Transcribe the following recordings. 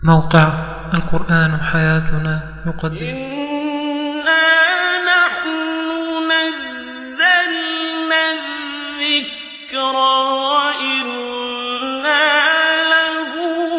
موقع القرآن حياتنا يقدم إنا نحن نزلنا الذكر وإنا له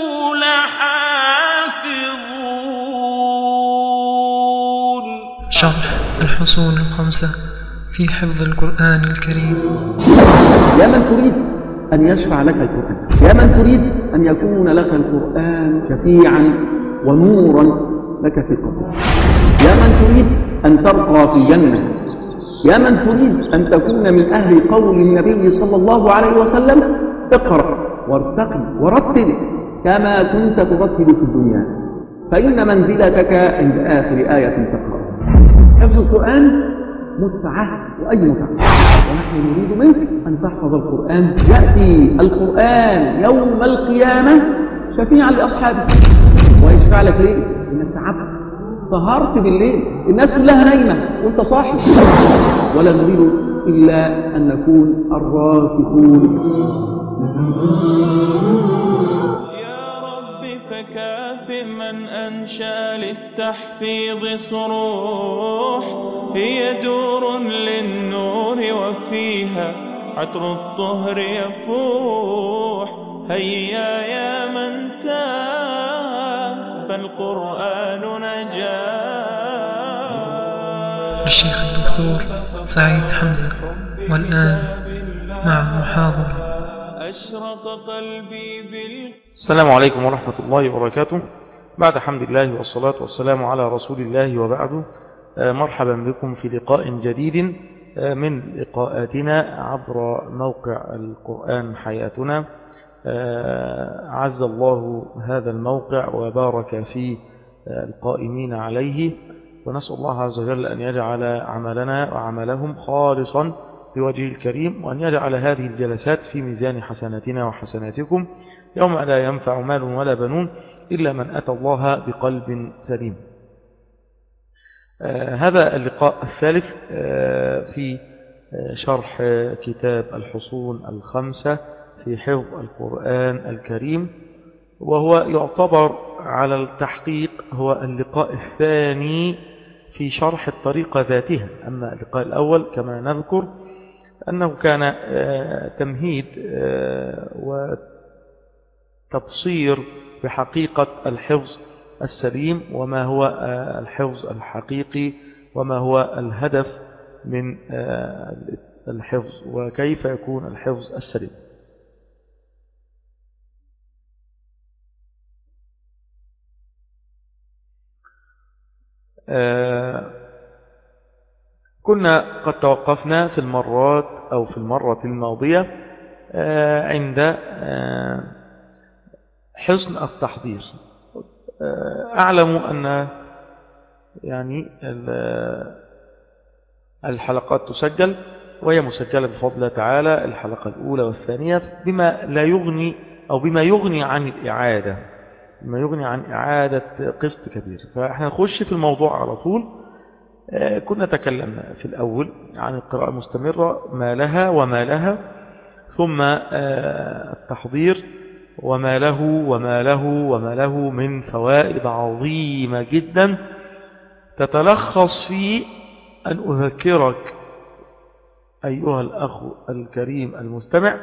لحافظون شرح الحصول الخمسة في حفظ القرآن الكريم يا من تريد أن يشفع لك القرآن يا من تريد أن يكون لك القرآن شفيعا ونورا لك في القبر يا من تريد أن ترقى في الجنة يا من تريد أن تكون من أهل قول النبي صلى الله عليه وسلم اقرأ وارتقي ورتل كما كنت ترتل في الدنيا فإن منزلتك عند آخر آية تقرأ حفظ القرآن متعة وأي متعة ونحن نريد منك أن تحفظ القرآن يأتي القرآن يوم القيامة شفيعا لأصحابه ويشفع لك ليه؟ إنك تعبت سهرت بالليل الناس كلها نايمة وانت صاحي ولا نريد إلا أن نكون الراسخون يا رب فكاف من أنشأ للتحفيظ صروح هي دور للنور وفيها عطر الطهر يفوح هيا يا من تاه فالقرآن نجاه الشيخ الدكتور سعيد حمزة والآن مع محاضرة أشرق قلبي بال السلام عليكم ورحمة الله وبركاته بعد حمد الله والصلاة والسلام على رسول الله وبعد آه، مرحبا بكم في لقاء جديد آه، من لقاءاتنا عبر موقع القرآن حياتنا آه، عز الله هذا الموقع وبارك في آه، القائمين عليه ونسأل الله عز وجل أن يجعل عملنا وعملهم خالصا بوجهه الكريم وأن يجعل هذه الجلسات في ميزان حسناتنا وحسناتكم يوم لا ينفع مال ولا بنون إلا من أتى الله بقلب سليم آه، هذا اللقاء الثالث آه، في آه، شرح آه، كتاب الحصول الخمسة في حفظ القرآن الكريم وهو يعتبر على التحقيق هو اللقاء الثاني في شرح الطريقة ذاتها أما اللقاء الأول كما نذكر أنه كان آه، تمهيد آه، وتبصير بحقيقة الحفظ السليم وما هو آه، الحفظ الحقيقي وما هو الهدف من آه، الحفظ وكيف يكون الحفظ السليم آه، كنا قد توقفنا في المرات أو في المرة الماضية آه، عند آه، حسن التحضير آه، أعلم أن يعني ال- الحلقات تسجل وهي مسجلة بفضل الله تعالى الحلقة الأولى والثانية بما لا يغني أو بما يغني عن الإعادة بما يغني عن إعادة قسط كبير فإحنا نخش في الموضوع على طول آه، كنا تكلمنا في الأول عن القراءة المستمرة ما لها وما لها ثم آه، التحضير وما له وما له وما له من فوائد عظيمة جدا تتلخص في أن أذكرك أيها الأخ الكريم المستمع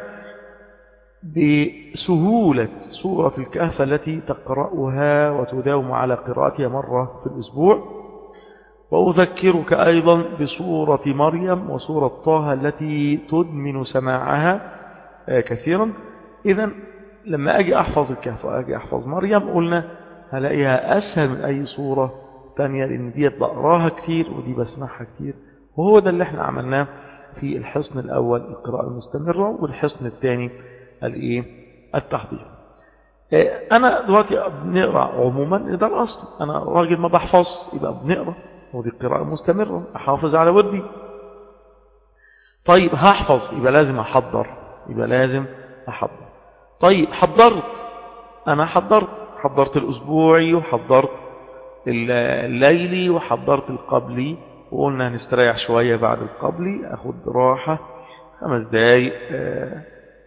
بسهولة سورة الكهف التي تقرأها وتداوم على قراءتها مرة في الأسبوع وأذكرك أيضا بسورة مريم وسورة طه التي تدمن سماعها آه، كثيرا إذا لما أجي أحفظ الكهف وأجي أحفظ مريم قلنا هلاقيها أسهل من أي سورة تانية لأن دي بقراها كتير ودي بسمعها كتير وهو ده اللي احنا عملناه في الحصن الأول القراءة المستمرة والحصن الثاني الإيه التحضير آه، أنا دلوقتي بنقرأ عموما ده الأصل أنا راجل ما بحفظ يبقى بنقرأ ودي قراءة مستمرة أحافظ على ودي طيب هحفظ يبقى لازم أحضر يبقى لازم أحضر طيب حضرت أنا حضرت حضرت الأسبوعي وحضرت الليلي وحضرت القبلي وقلنا هنستريح شوية بعد القبلي أخد راحة خمس دقايق آه،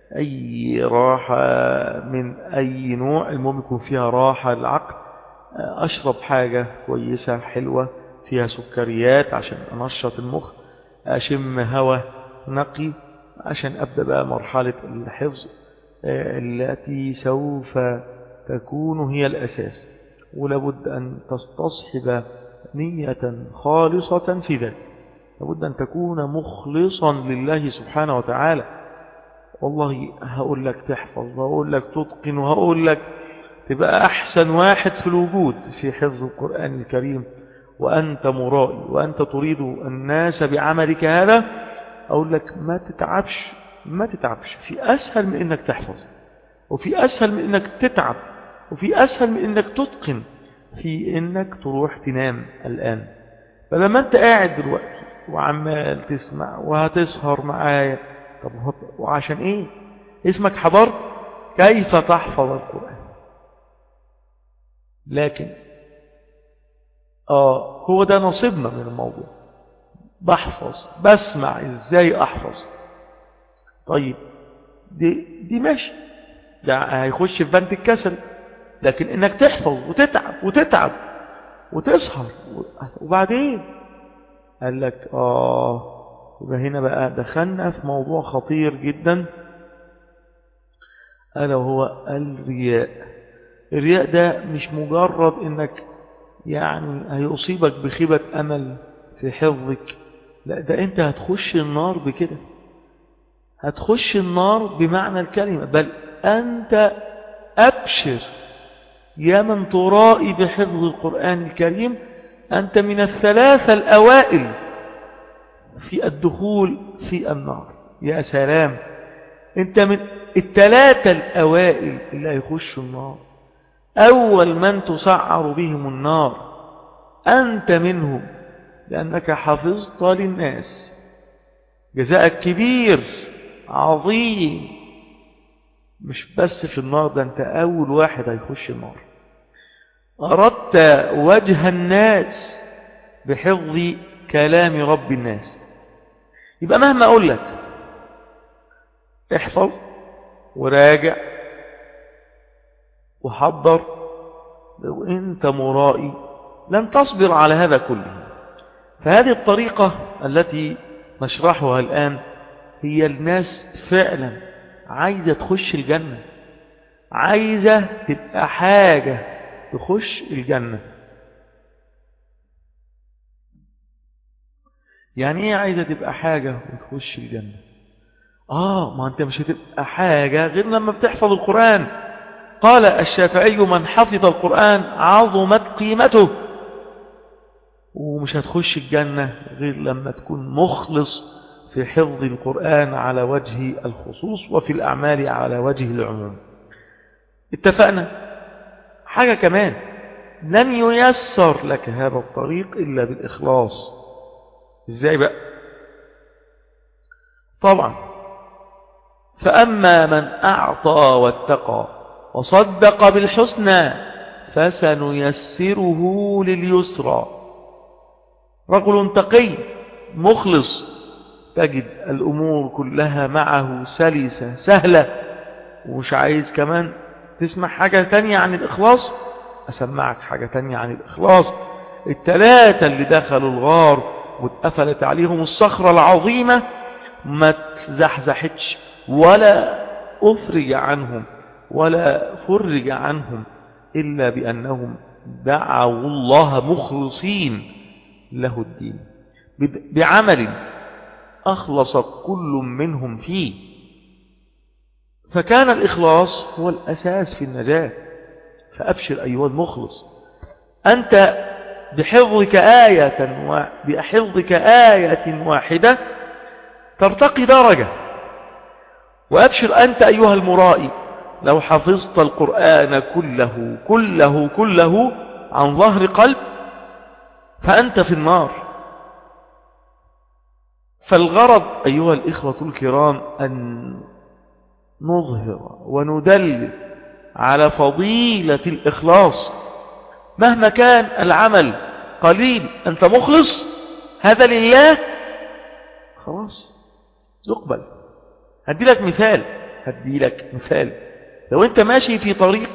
أي راحة من أي نوع المهم يكون فيها راحة العقل أشرب حاجة كويسة حلوة فيها سكريات عشان أنشط المخ أشم هواء نقي عشان أبدأ بقى مرحلة الحفظ التي سوف تكون هي الأساس ولابد أن تستصحب نية خالصة في ذلك لابد أن تكون مخلصا لله سبحانه وتعالى والله هقول لك تحفظ وهقول لك تتقن وهقول لك تبقى أحسن واحد في الوجود في حفظ القرآن الكريم وأنت مرائي وأنت تريد الناس بعملك هذا أقول لك ما تتعبش ما تتعبش في أسهل من إنك تحفظ وفي أسهل من إنك تتعب وفي أسهل من إنك تتقن في إنك تروح تنام الآن فلما أنت قاعد دلوقتي وعمال تسمع وهتسهر معايا طب وعشان إيه اسمك حضرت كيف تحفظ القرآن لكن آه هو ده نصيبنا من الموضوع بحفظ بسمع ازاي احفظ طيب دي, دي ماشي ده هيخش في بنت الكسل لكن انك تحفظ وتتعب وتتعب وتسهر وبعدين قال لك اه يبقى هنا بقى دخلنا في موضوع خطير جدا ألا وهو الرياء الرياء ده مش مجرد انك يعني هيصيبك بخيبة أمل في حفظك لا ده أنت هتخش النار بكده هتخش النار بمعنى الكلمة بل أنت أبشر يا من ترائي بحفظ القرآن الكريم أنت من الثلاثة الأوائل في الدخول في النار يا سلام أنت من الثلاثة الأوائل اللي هيخشوا النار أول من تسعر بهم النار أنت منهم لأنك حفظت للناس جزاءك كبير عظيم مش بس في النار ده أنت أول واحد هيخش النار أردت وجه الناس بحفظ كلام رب الناس يبقى مهما أقول لك احفظ وراجع وحضر لو أنت مرائي لن تصبر على هذا كله فهذه الطريقة التي نشرحها الآن هي الناس فعلا عايزة تخش الجنة عايزة تبقى حاجة تخش الجنة يعني ايه عايزة تبقى حاجة وتخش الجنة آه ما أنت مش هتبقى حاجة غير لما بتحفظ القرآن قال الشافعي من حفظ القرآن عظمت قيمته ومش هتخش الجنة غير لما تكون مخلص في حفظ القرآن على وجه الخصوص وفي الأعمال على وجه العموم اتفقنا حاجة كمان لن ييسر لك هذا الطريق إلا بالإخلاص إزاي بقى طبعا فأما من أعطى واتقى وصدق بالحسنى فسنيسره لليسرى رجل تقي مخلص تجد الأمور كلها معه سلسة سهلة ومش عايز كمان تسمع حاجة تانية عن الإخلاص أسمعك حاجة تانية عن الإخلاص التلاتة اللي دخلوا الغار واتقفلت عليهم الصخرة العظيمة ما تزحزحتش ولا أفرج عنهم ولا فرج عنهم إلا بأنهم دعوا الله مخلصين له الدين بعمل أخلص كل منهم فيه فكان الإخلاص هو الأساس في النجاة فأبشر أيها المخلص أنت بحفظك آية بحفظك آية واحدة ترتقي درجة وأبشر أنت أيها المرائي لو حفظت القرآن كله كله كله عن ظهر قلب فأنت في النار فالغرض أيها الإخوة الكرام أن نظهر وندلل على فضيلة الإخلاص مهما كان العمل قليل أنت مخلص هذا لله خلاص يقبل هدي لك مثال هدي لك مثال لو انت ماشي في طريق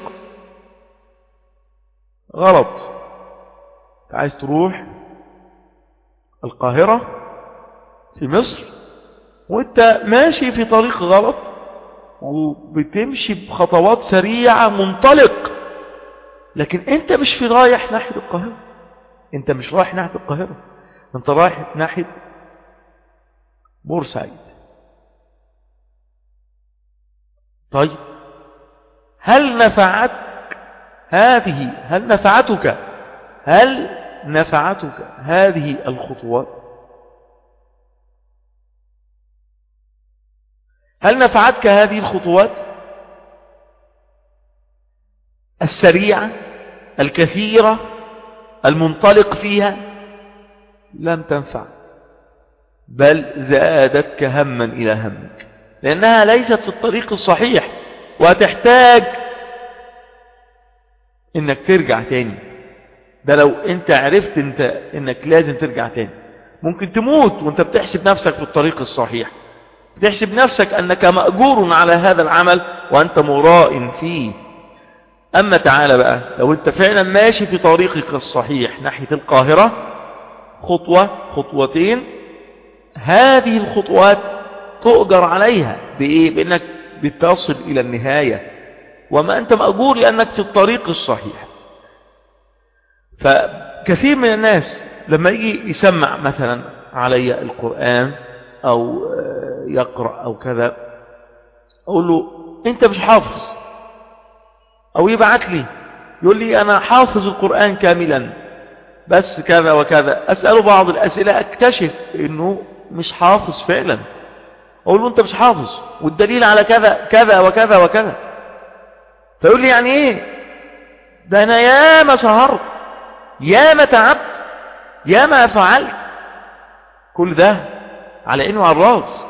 غلط عايز تروح القاهرة في مصر وانت ماشي في طريق غلط وبتمشي بخطوات سريعة منطلق لكن انت مش في رايح ناحية القاهرة انت مش رايح ناحية القاهرة انت رايح ناحية بورسعيد طيب هل نفعتك هذه هل نفعتك هل نفعتك هذه الخطوات هل نفعتك هذه الخطوات السريعة الكثيرة المنطلق فيها لم تنفع بل زادتك هما إلى همك لأنها ليست في الطريق الصحيح وتحتاج انك ترجع تاني ده لو انت عرفت انت انك لازم ترجع تاني ممكن تموت وانت بتحسب نفسك في الطريق الصحيح بتحسب نفسك انك مأجور على هذا العمل وانت مراء فيه اما تعالى بقى لو انت فعلا ماشي في طريقك الصحيح ناحية القاهرة خطوة خطوتين هذه الخطوات تؤجر عليها بإيه؟ بأنك بتصل إلى النهاية وما أنت مأجور لأنك في الطريق الصحيح فكثير من الناس لما يجي يسمع مثلا علي القرآن أو يقرأ أو كذا أقول له أنت مش حافظ أو يبعت لي يقول لي أنا حافظ القرآن كاملا بس كذا وكذا أسأله بعض الأسئلة أكتشف أنه مش حافظ فعلا أقول له أنت مش حافظ والدليل على كذا كذا وكذا وكذا فيقول لي يعني إيه ده أنا ياما سهرت ياما تعبت ياما فعلت كل ده على عيني وعلى الراس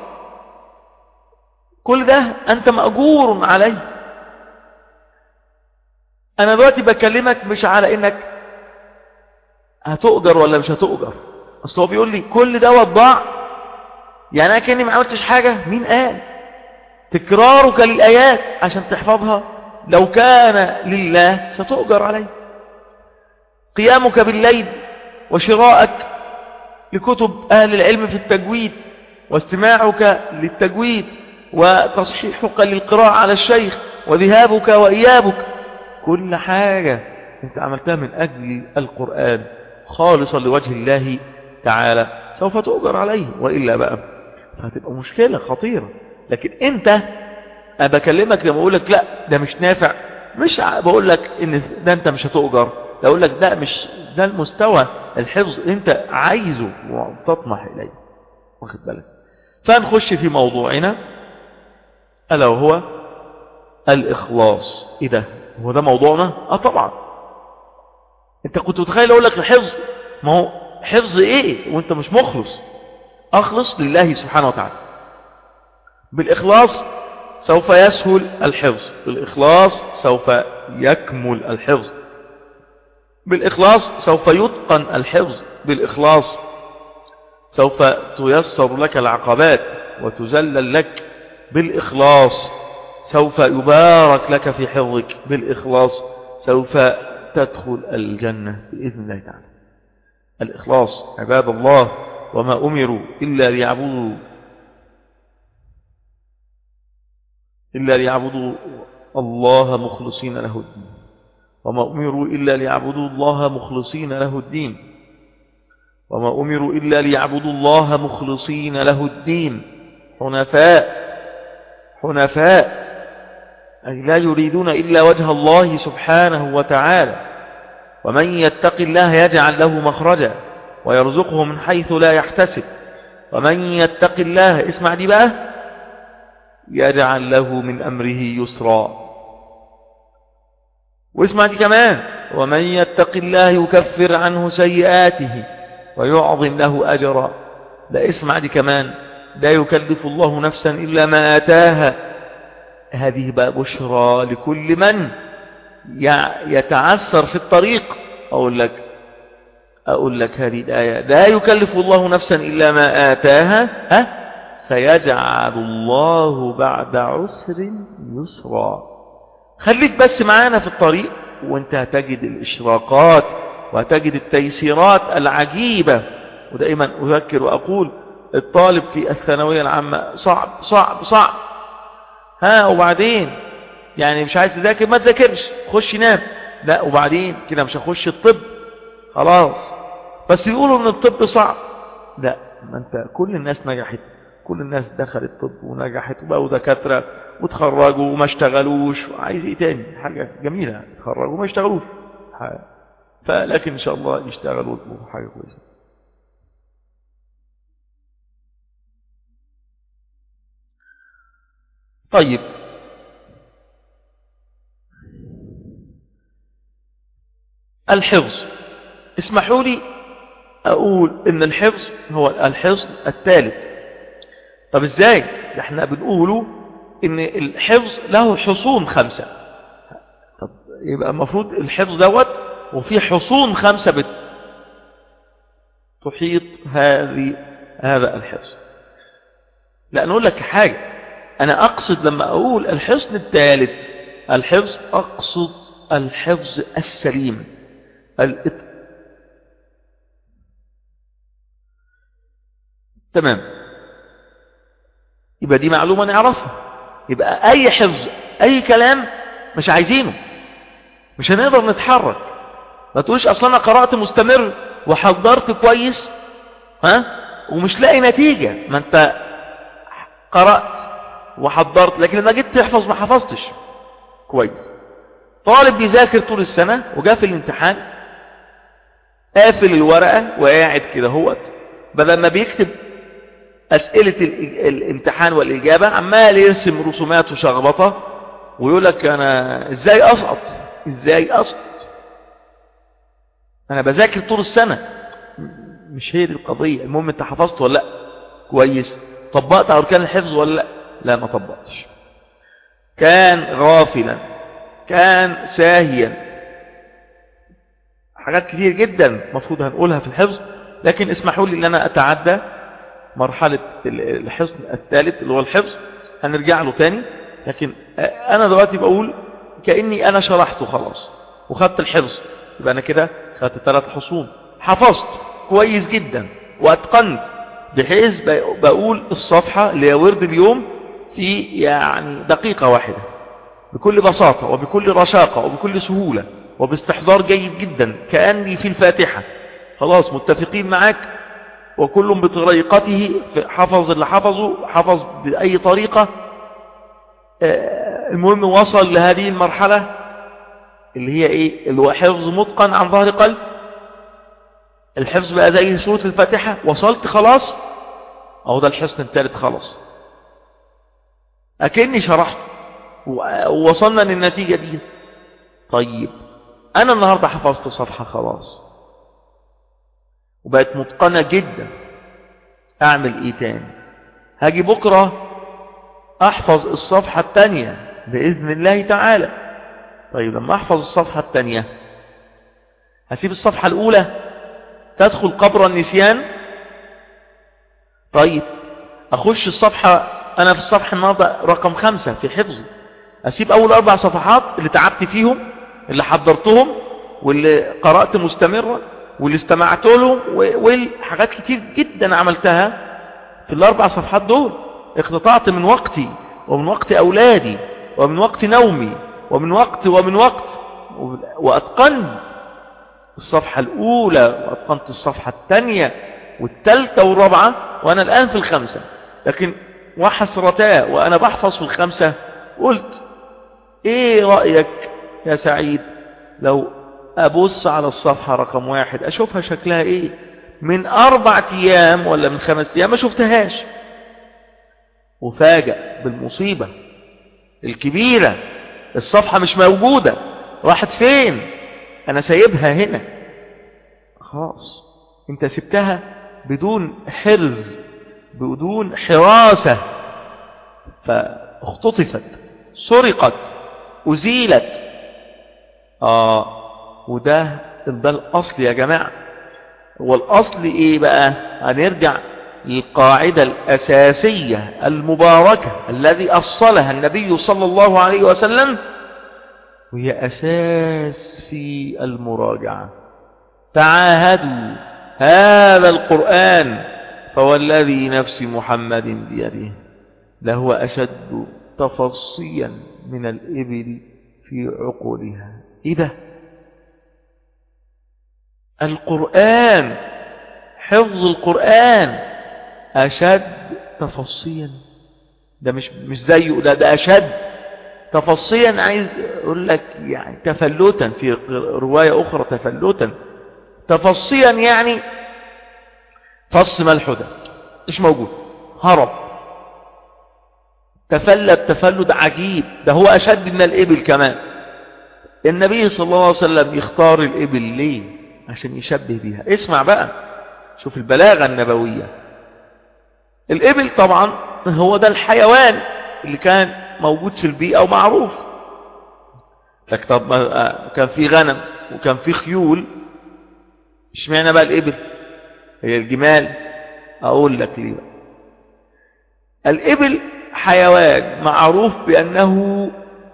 كل ده أنت مأجور عليه أنا دلوقتي بكلمك مش على إنك هتؤجر ولا مش هتؤجر أصل هو بيقول لي كل ده وضاع يعني أنا كأني ما عملتش حاجة مين قال تكرارك للآيات عشان تحفظها لو كان لله ستؤجر عليه قيامك بالليل وشراءك لكتب أهل العلم في التجويد واستماعك للتجويد وتصحيحك للقراءة على الشيخ وذهابك وإيابك كل حاجة انت عملتها من أجل القرآن خالصا لوجه الله تعالى سوف تؤجر عليه وإلا بقى فهتبقى مشكلة خطيرة لكن انت بكلمك لما اقول لك لا ده مش نافع مش بقول لك ان ده انت مش هتؤجر ده اقول لك ده مش ده المستوى الحفظ اللي انت عايزه وتطمح اليه واخد بالك فنخش في موضوعنا الا وهو الاخلاص ايه ده هو ده موضوعنا اه طبعا انت كنت متخيل اقول لك الحفظ ما هو حفظ ايه وانت مش مخلص اخلص لله سبحانه وتعالى بالاخلاص سوف يسهل الحفظ بالإخلاص سوف يكمل الحفظ بالإخلاص سوف يتقن الحفظ بالإخلاص سوف تيسر لك العقبات وتزلل لك بالإخلاص سوف يبارك لك في حفظك بالإخلاص سوف تدخل الجنة بإذن الله تعالى الإخلاص عباد الله وما أمروا إلا ليعبدوا إلا ليعبدوا الله مخلصين له الدين وما أمروا إلا ليعبدوا الله مخلصين له الدين وما أمروا إلا ليعبدوا الله مخلصين له الدين حنفاء حنفاء أي لا يريدون إلا وجه الله سبحانه وتعالى ومن يتق الله يجعل له مخرجا ويرزقه من حيث لا يحتسب ومن يتق الله اسمع دي بقى يجعل له من أمره يسرا واسمع دي كمان ومن يتق الله يكفر عنه سيئاته ويعظم له أجرا لا اسمع دي كمان لا يكلف الله نفسا إلا ما آتاها هذه بقى بشرى لكل من يتعسر في الطريق أقول لك أقول لك هذه الآية لا يكلف الله نفسا إلا ما آتاها ها سيجعل الله بعد عسر يسرا خليك بس معانا في الطريق وانت هتجد الإشراقات وهتجد التيسيرات العجيبة ودائما أذكر وأقول الطالب في الثانوية العامة صعب صعب صعب ها وبعدين يعني مش عايز تذاكر ما تذاكرش خش نام لا وبعدين كده مش هخش الطب خلاص بس يقولوا ان الطب صعب لا ما انت كل الناس نجحت كل الناس دخلت طب ونجحت وبقوا دكاترة وتخرجوا وما اشتغلوش عايز ايه تاني حاجة جميلة تخرجوا وما اشتغلوش حاجة. فلكن ان شاء الله يشتغلوا حاجة كويسة طيب الحفظ اسمحوا لي أقول إن الحفظ هو الحصن الثالث طب إزاي احنا بنقوله إن الحفظ له حصون خمسة طب يبقى المفروض الحفظ دوت وفي حصون خمسة بت تحيط هذه هذا الحفظ لا نقول لك حاجة أنا أقصد لما أقول الحصن الثالث الحفظ أقصد الحفظ السليم الإط... تمام يبقى دي معلومة نعرفها يبقى أي حفظ أي كلام مش عايزينه مش هنقدر نتحرك ما تقولش أصلا أنا قرأت مستمر وحضرت كويس ها ومش لاقي نتيجة ما أنت قرأت وحضرت لكن لما جيت تحفظ ما حفظتش كويس طالب بيذاكر طول السنة وجاء في الامتحان قافل الورقة وقاعد كده هوت بدل ما بيكتب أسئلة الامتحان والإجابة عمال يرسم رسومات وشغبطة ويقول لك أنا إزاي أسقط إزاي أسقط أنا بذاكر طول السنة مش هي دي القضية المهم أنت حفظت ولا لا كويس طبقت أركان الحفظ ولا لا لا ما طبقتش كان غافلا كان ساهيا حاجات كتير جدا مفروض هنقولها في الحفظ لكن اسمحوا لي ان انا اتعدى مرحلة الحصن الثالث اللي هو الحفظ هنرجع له تاني لكن انا دلوقتي بقول كأني انا شرحته خلاص وخدت الحفظ يبقى انا كده خدت ثلاث حصون حفظت كويس جدا واتقنت بحيث بقول الصفحة اللي هي ورد اليوم في يعني دقيقة واحدة بكل بساطة وبكل رشاقة وبكل سهولة وباستحضار جيد جدا كأني في الفاتحة خلاص متفقين معاك وكل بطريقته حفظ اللي حفظه حفظ بأي طريقة المهم وصل لهذه المرحلة اللي هي ايه اللي هو حفظ متقن عن ظهر قلب الحفظ بقى زي سورة الفاتحة وصلت خلاص اهو ده الحصن الثالث خلاص أكني شرحت ووصلنا للنتيجة دي طيب أنا النهاردة حفظت صفحة خلاص وبقت متقنة جدا أعمل إيه تاني هاجي بكرة أحفظ الصفحة التانية بإذن الله تعالى طيب لما أحفظ الصفحة التانية هسيب الصفحة الأولى تدخل قبر النسيان طيب أخش الصفحة أنا في الصفحة النهاردة رقم خمسة في حفظي أسيب أول أربع صفحات اللي تعبت فيهم اللي حضرتهم واللي قرأت مستمرا واللي استمعت لهم والحاجات كتير جدا عملتها في الأربع صفحات دول اقتطعت من وقتي ومن وقت أولادي ومن وقت نومي ومن وقت ومن وقت وأتقنت الصفحة الأولى وأتقنت الصفحة الثانية والثالثة والرابعة وأنا الآن في الخمسة لكن وحسرتا وأنا بحفظ في الخمسة قلت إيه رأيك يا سعيد لو أبص على الصفحة رقم واحد أشوفها شكلها إيه من أربع أيام ولا من خمس أيام ما شفتهاش وفاجأ بالمصيبة الكبيرة الصفحة مش موجودة راحت فين أنا سايبها هنا خلاص انت سبتها بدون حرز بدون حراسة فاختطفت سرقت أزيلت آه وده ده الأصل يا جماعة والأصل إيه بقى هنرجع القاعدة الأساسية المباركة الذي أصلها النبي صلى الله عليه وسلم وهي أساس في المراجعة تعاهدوا هذا القرآن فوالذي نفس محمد بيده لهو أشد تفصيا من الإبل في عقولها إيه ده القرآن حفظ القرآن أشد تفصيا ده مش مش زيه ده ده أشد تفصيا عايز أقول لك يعني تفلتا في رواية أخرى تفلتا تفصيا يعني فص ملح ده مش موجود هرب تفلت تفلت عجيب ده هو أشد من الإبل كمان النبي صلى الله عليه وسلم يختار الإبل ليه عشان يشبه بيها اسمع بقى شوف البلاغة النبوية الإبل طبعا هو ده الحيوان اللي كان موجود في البيئة ومعروف لك طب ما كان في غنم وكان في خيول اشمعنى بقى الإبل هي الجمال أقول لك ليه بقى الإبل حيوان معروف بأنه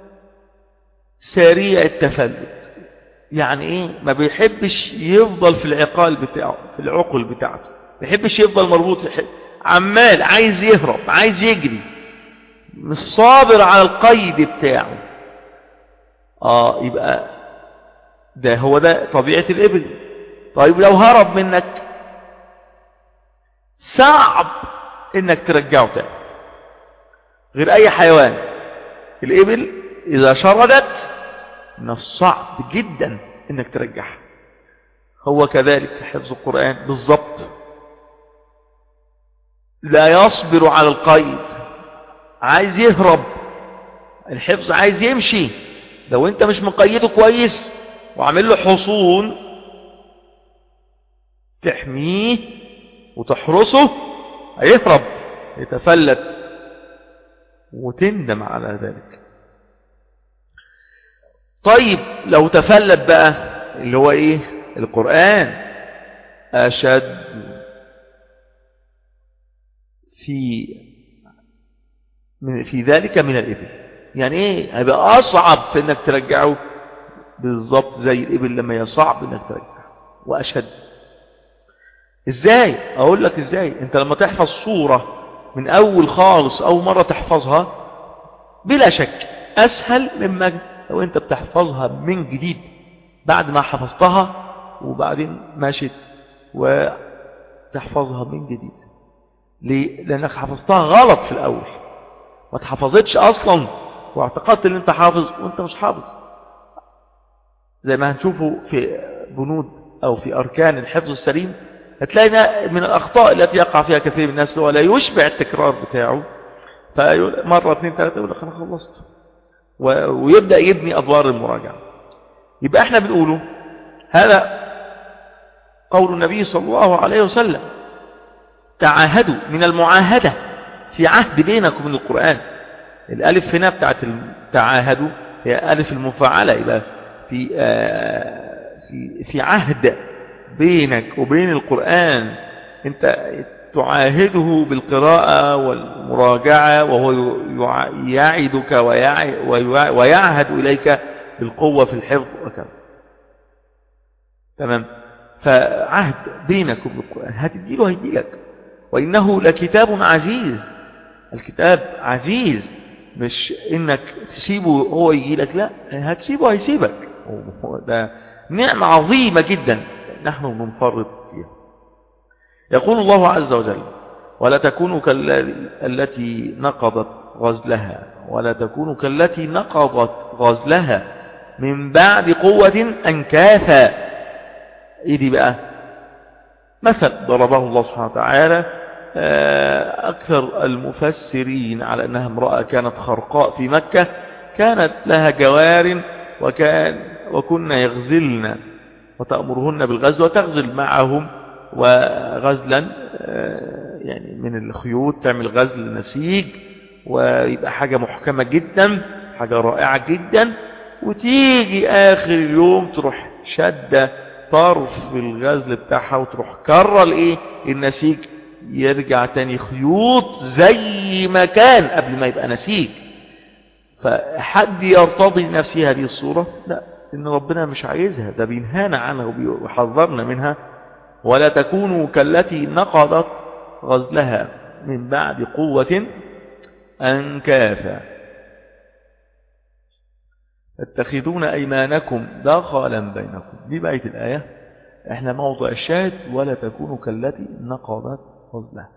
سريع التفلت يعني ايه ما بيحبش يفضل في العقال بتاعه في العقل بتاعته ما بيحبش يفضل مربوط عمال عايز يهرب عايز يجري مش صابر على القيد بتاعه اه يبقى ده هو ده طبيعة الإبل طيب لو هرب منك صعب انك ترجعه تاني غير اي حيوان الإبل إذا شردت من الصعب جدا انك ترجعها هو كذلك حفظ القرآن بالضبط لا يصبر على القيد عايز يهرب الحفظ عايز يمشي لو انت مش مقيده كويس وعامل له حصون تحميه وتحرسه هيهرب يتفلت وتندم على ذلك طيب لو تفلت بقى اللي هو ايه القرآن أشد في من في ذلك من الإبل يعني ايه هيبقى أصعب في انك ترجعه بالضبط زي الإبل لما يصعب انك ترجعه وأشد ازاي اقول لك ازاي انت لما تحفظ صورة من اول خالص اول مرة تحفظها بلا شك اسهل مما لو انت بتحفظها من جديد بعد ما حفظتها وبعدين ماشت وتحفظها من جديد ليه؟ لانك حفظتها غلط في الاول ما تحفظتش اصلا واعتقدت ان انت حافظ وانت مش حافظ زي ما هنشوفه في بنود او في اركان الحفظ السليم هتلاقي من الاخطاء التي يقع فيها كثير من الناس هو لا يشبع التكرار بتاعه فمرة اثنين ثلاثة يقول لك انا خلصت ويبدأ يبني أدوار المراجعة يبقى احنا بنقوله هذا قول النبي صلى الله عليه وسلم تعاهدوا من المعاهدة في عهد بينكم من القرآن الألف هنا بتاعت تعاهدوا هي ألف المفعلة يبقى في, في, في عهد بينك وبين القرآن انت تعاهده بالقراءة والمراجعة وهو يعدك ويعهد إليك بالقوة في الحفظ وكذا تمام فعهد بينكم بالقرآن هتديله هيديلك وإنه لكتاب عزيز الكتاب عزيز مش إنك تسيبه هو يجيلك لا هتسيبه هيسيبك ده نعمة عظيمة جدا نحن بنفرط فيها يقول الله عز وجل ولا تكونوا كالتي نقضت غزلها ولا تكونوا كالتي نقضت غزلها من بعد قوة أنكاثا إيه دي بقى مثل ضربه الله سبحانه وتعالى أكثر المفسرين على أنها امرأة كانت خرقاء في مكة كانت لها جوار وكان وكنا يغزلن وتأمرهن بالغزل وتغزل معهم وغزلا يعني من الخيوط تعمل غزل نسيج ويبقى حاجة محكمة جدا حاجة رائعة جدا وتيجي آخر اليوم تروح شدة طرف الغزل بتاعها وتروح كرر الايه النسيج يرجع تاني خيوط زي ما كان قبل ما يبقى نسيج فحد يرتضي لنفسه هذه الصورة لا إن ربنا مش عايزها ده بينهانا عنها ويحذرنا منها ولا تكونوا كالتي نقضت غزلها من بعد قوة أنكافا تتخذون أيمانكم دخلا بينكم دي بقية الآية احنا موضع الشاهد ولا تكونوا كالتي نقضت غزلها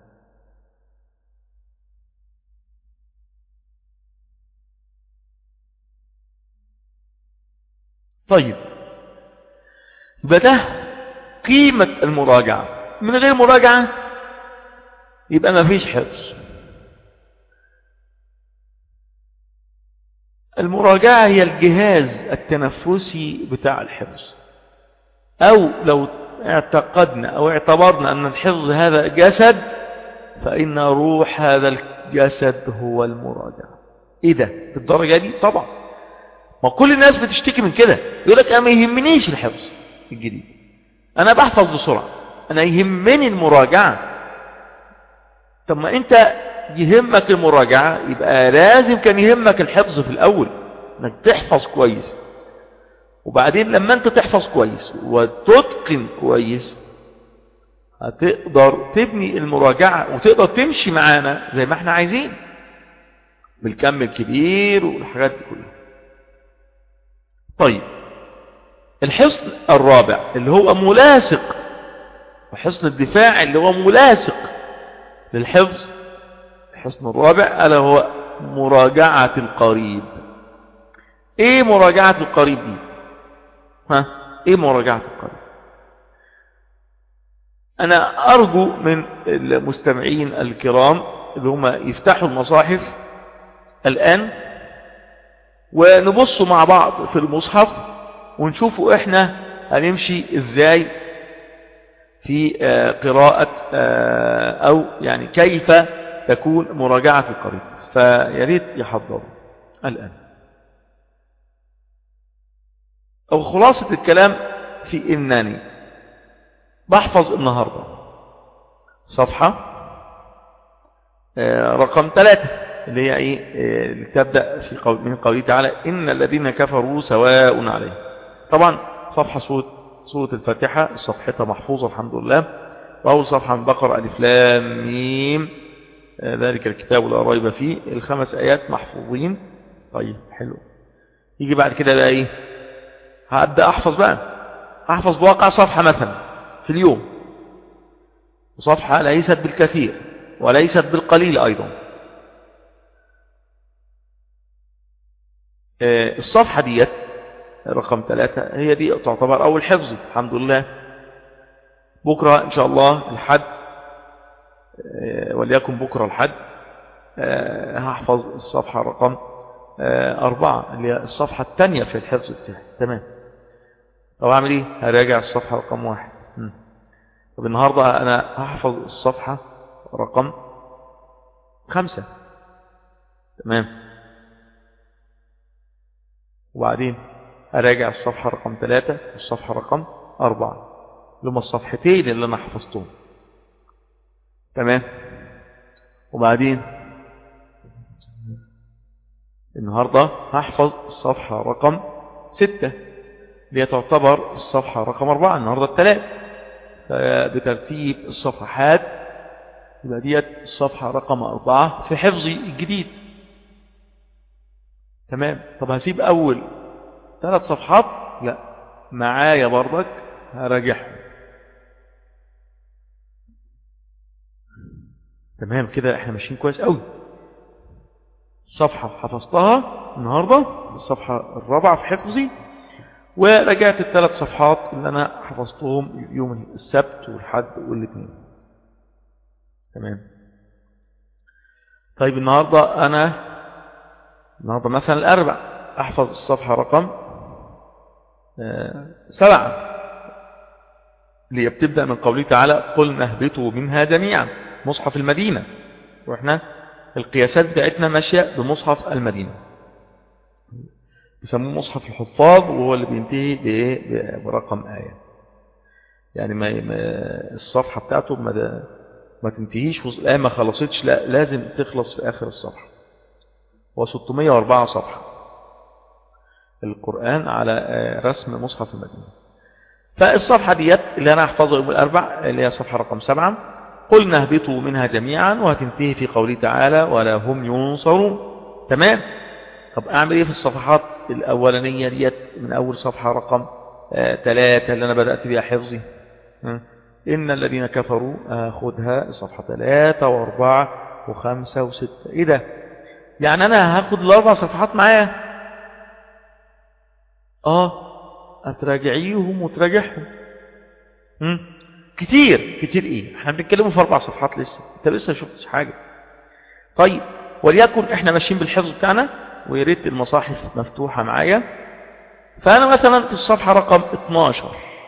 طيب يبقى ده قيمة المراجعة من غير مراجعة يبقى ما فيش حفظ المراجعة هي الجهاز التنفسي بتاع الحفظ أو لو اعتقدنا أو اعتبرنا أن الحفظ هذا جسد فإن روح هذا الجسد هو المراجعة إيه ده بالدرجة دي طبعا ما كل الناس بتشتكي من كده يقول لك أنا ما يهمنيش الحفظ الجديد أنا بحفظ بسرعة أنا يهمني المراجعة طب ما أنت يهمك المراجعة يبقى لازم كان يهمك الحفظ في الأول انك تحفظ كويس وبعدين لما انت تحفظ كويس وتتقن كويس هتقدر تبني المراجعة وتقدر تمشي معانا زي ما احنا عايزين بالكم الكبير والحاجات دي كلها طيب الحصن الرابع اللي هو ملاصق وحصن الدفاع اللي هو ملاصق للحفظ الحصن الرابع ألا هو مراجعة القريب ايه مراجعة القريب دي ها ايه مراجعة القريب انا ارجو من المستمعين الكرام اللي هم يفتحوا المصاحف الان ونبصوا مع بعض في المصحف ونشوفوا احنا هنمشي ازاي في قراءة او يعني كيف تكون مراجعة القريب فياريت يحضروا الآن أو خلاصة الكلام في إنني بحفظ النهاردة صفحة رقم ثلاثة اللي هي إيه اللي تبدأ في قول من قوله تعالى إن الذين كفروا سواء عليهم طبعا صفحة سورة, سورة الفاتحة صفحتها محفوظة الحمد لله وأول صفحة من بقرة ألف لام ميم ذلك الكتاب لا ريب فيه الخمس آيات محفوظين طيب حلو يجي بعد كده بقى ايه هبدأ احفظ بقى احفظ بواقع صفحة مثلا في اليوم وصفحة ليست بالكثير وليست بالقليل ايضا الصفحة ديت رقم ثلاثة هي دي تعتبر اول حفظ الحمد لله بكرة ان شاء الله الحد وليكن بكرة الحد هحفظ الصفحة رقم أربعة اللي هي الصفحة الثانية في الحفظ بتاعي تمام طب أعمل إيه هراجع الصفحة رقم واحد طب النهاردة أنا هحفظ الصفحة رقم خمسة تمام وبعدين أراجع الصفحة رقم ثلاثة والصفحة رقم أربعة لما الصفحتين اللي أنا حفظتهم تمام وبعدين النهاردة هحفظ الصفحة رقم ستة اللي تعتبر الصفحة رقم أربعة النهاردة الثلاث فبترتيب الصفحات يبقى ديت الصفحة رقم أربعة في حفظي الجديد تمام طب هسيب أول ثلاث صفحات لا معايا برضك هراجعهم تمام كده احنا ماشيين كويس قوي صفحة حفظتها النهاردة الصفحة الرابعة في حفظي ورجعت الثلاث صفحات اللي أنا حفظتهم يوم السبت والحد والاثنين تمام طيب النهاردة أنا النهاردة مثلا الأربع أحفظ الصفحة رقم سبعة اللي بتبدأ من قوله تعالى قلنا اهبطوا منها جميعا مصحف المدينة وإحنا القياسات بتاعتنا ماشية بمصحف المدينة يسموه مصحف الحفاظ وهو اللي بينتهي برقم آية يعني ما الصفحة بتاعته ما تنتهيش وص- الآية ما خلصتش لا لازم تخلص في آخر الصفحة هو 604 صفحة القرآن على آه، رسم مصحف المدينة فالصفحة ديت اللي أنا أحفظه يوم الأربع اللي هي صفحة رقم سبعة قلنا اهبطوا منها جميعا وهتنتهي في قوله تعالى ولا هم ينصرون تمام طب أعمل إيه في الصفحات الأولانية ديت من أول صفحة رقم آه، ثلاثة اللي أنا بدأت بها حفظي ها؟ إن الذين كفروا أخذها صفحة ثلاثة وأربعة وخمسة وستة إيه ده يعني أنا هاخد الأربع صفحات معايا آه أتراجعيهم وتراجعهم هم؟ كتير كتير إيه احنا بنتكلموا في أربع صفحات لسه أنت لسه شفتش حاجة طيب وليكن احنا ماشيين بالحفظ بتاعنا ويا ريت المصاحف مفتوحة معايا فأنا مثلا في الصفحة رقم 12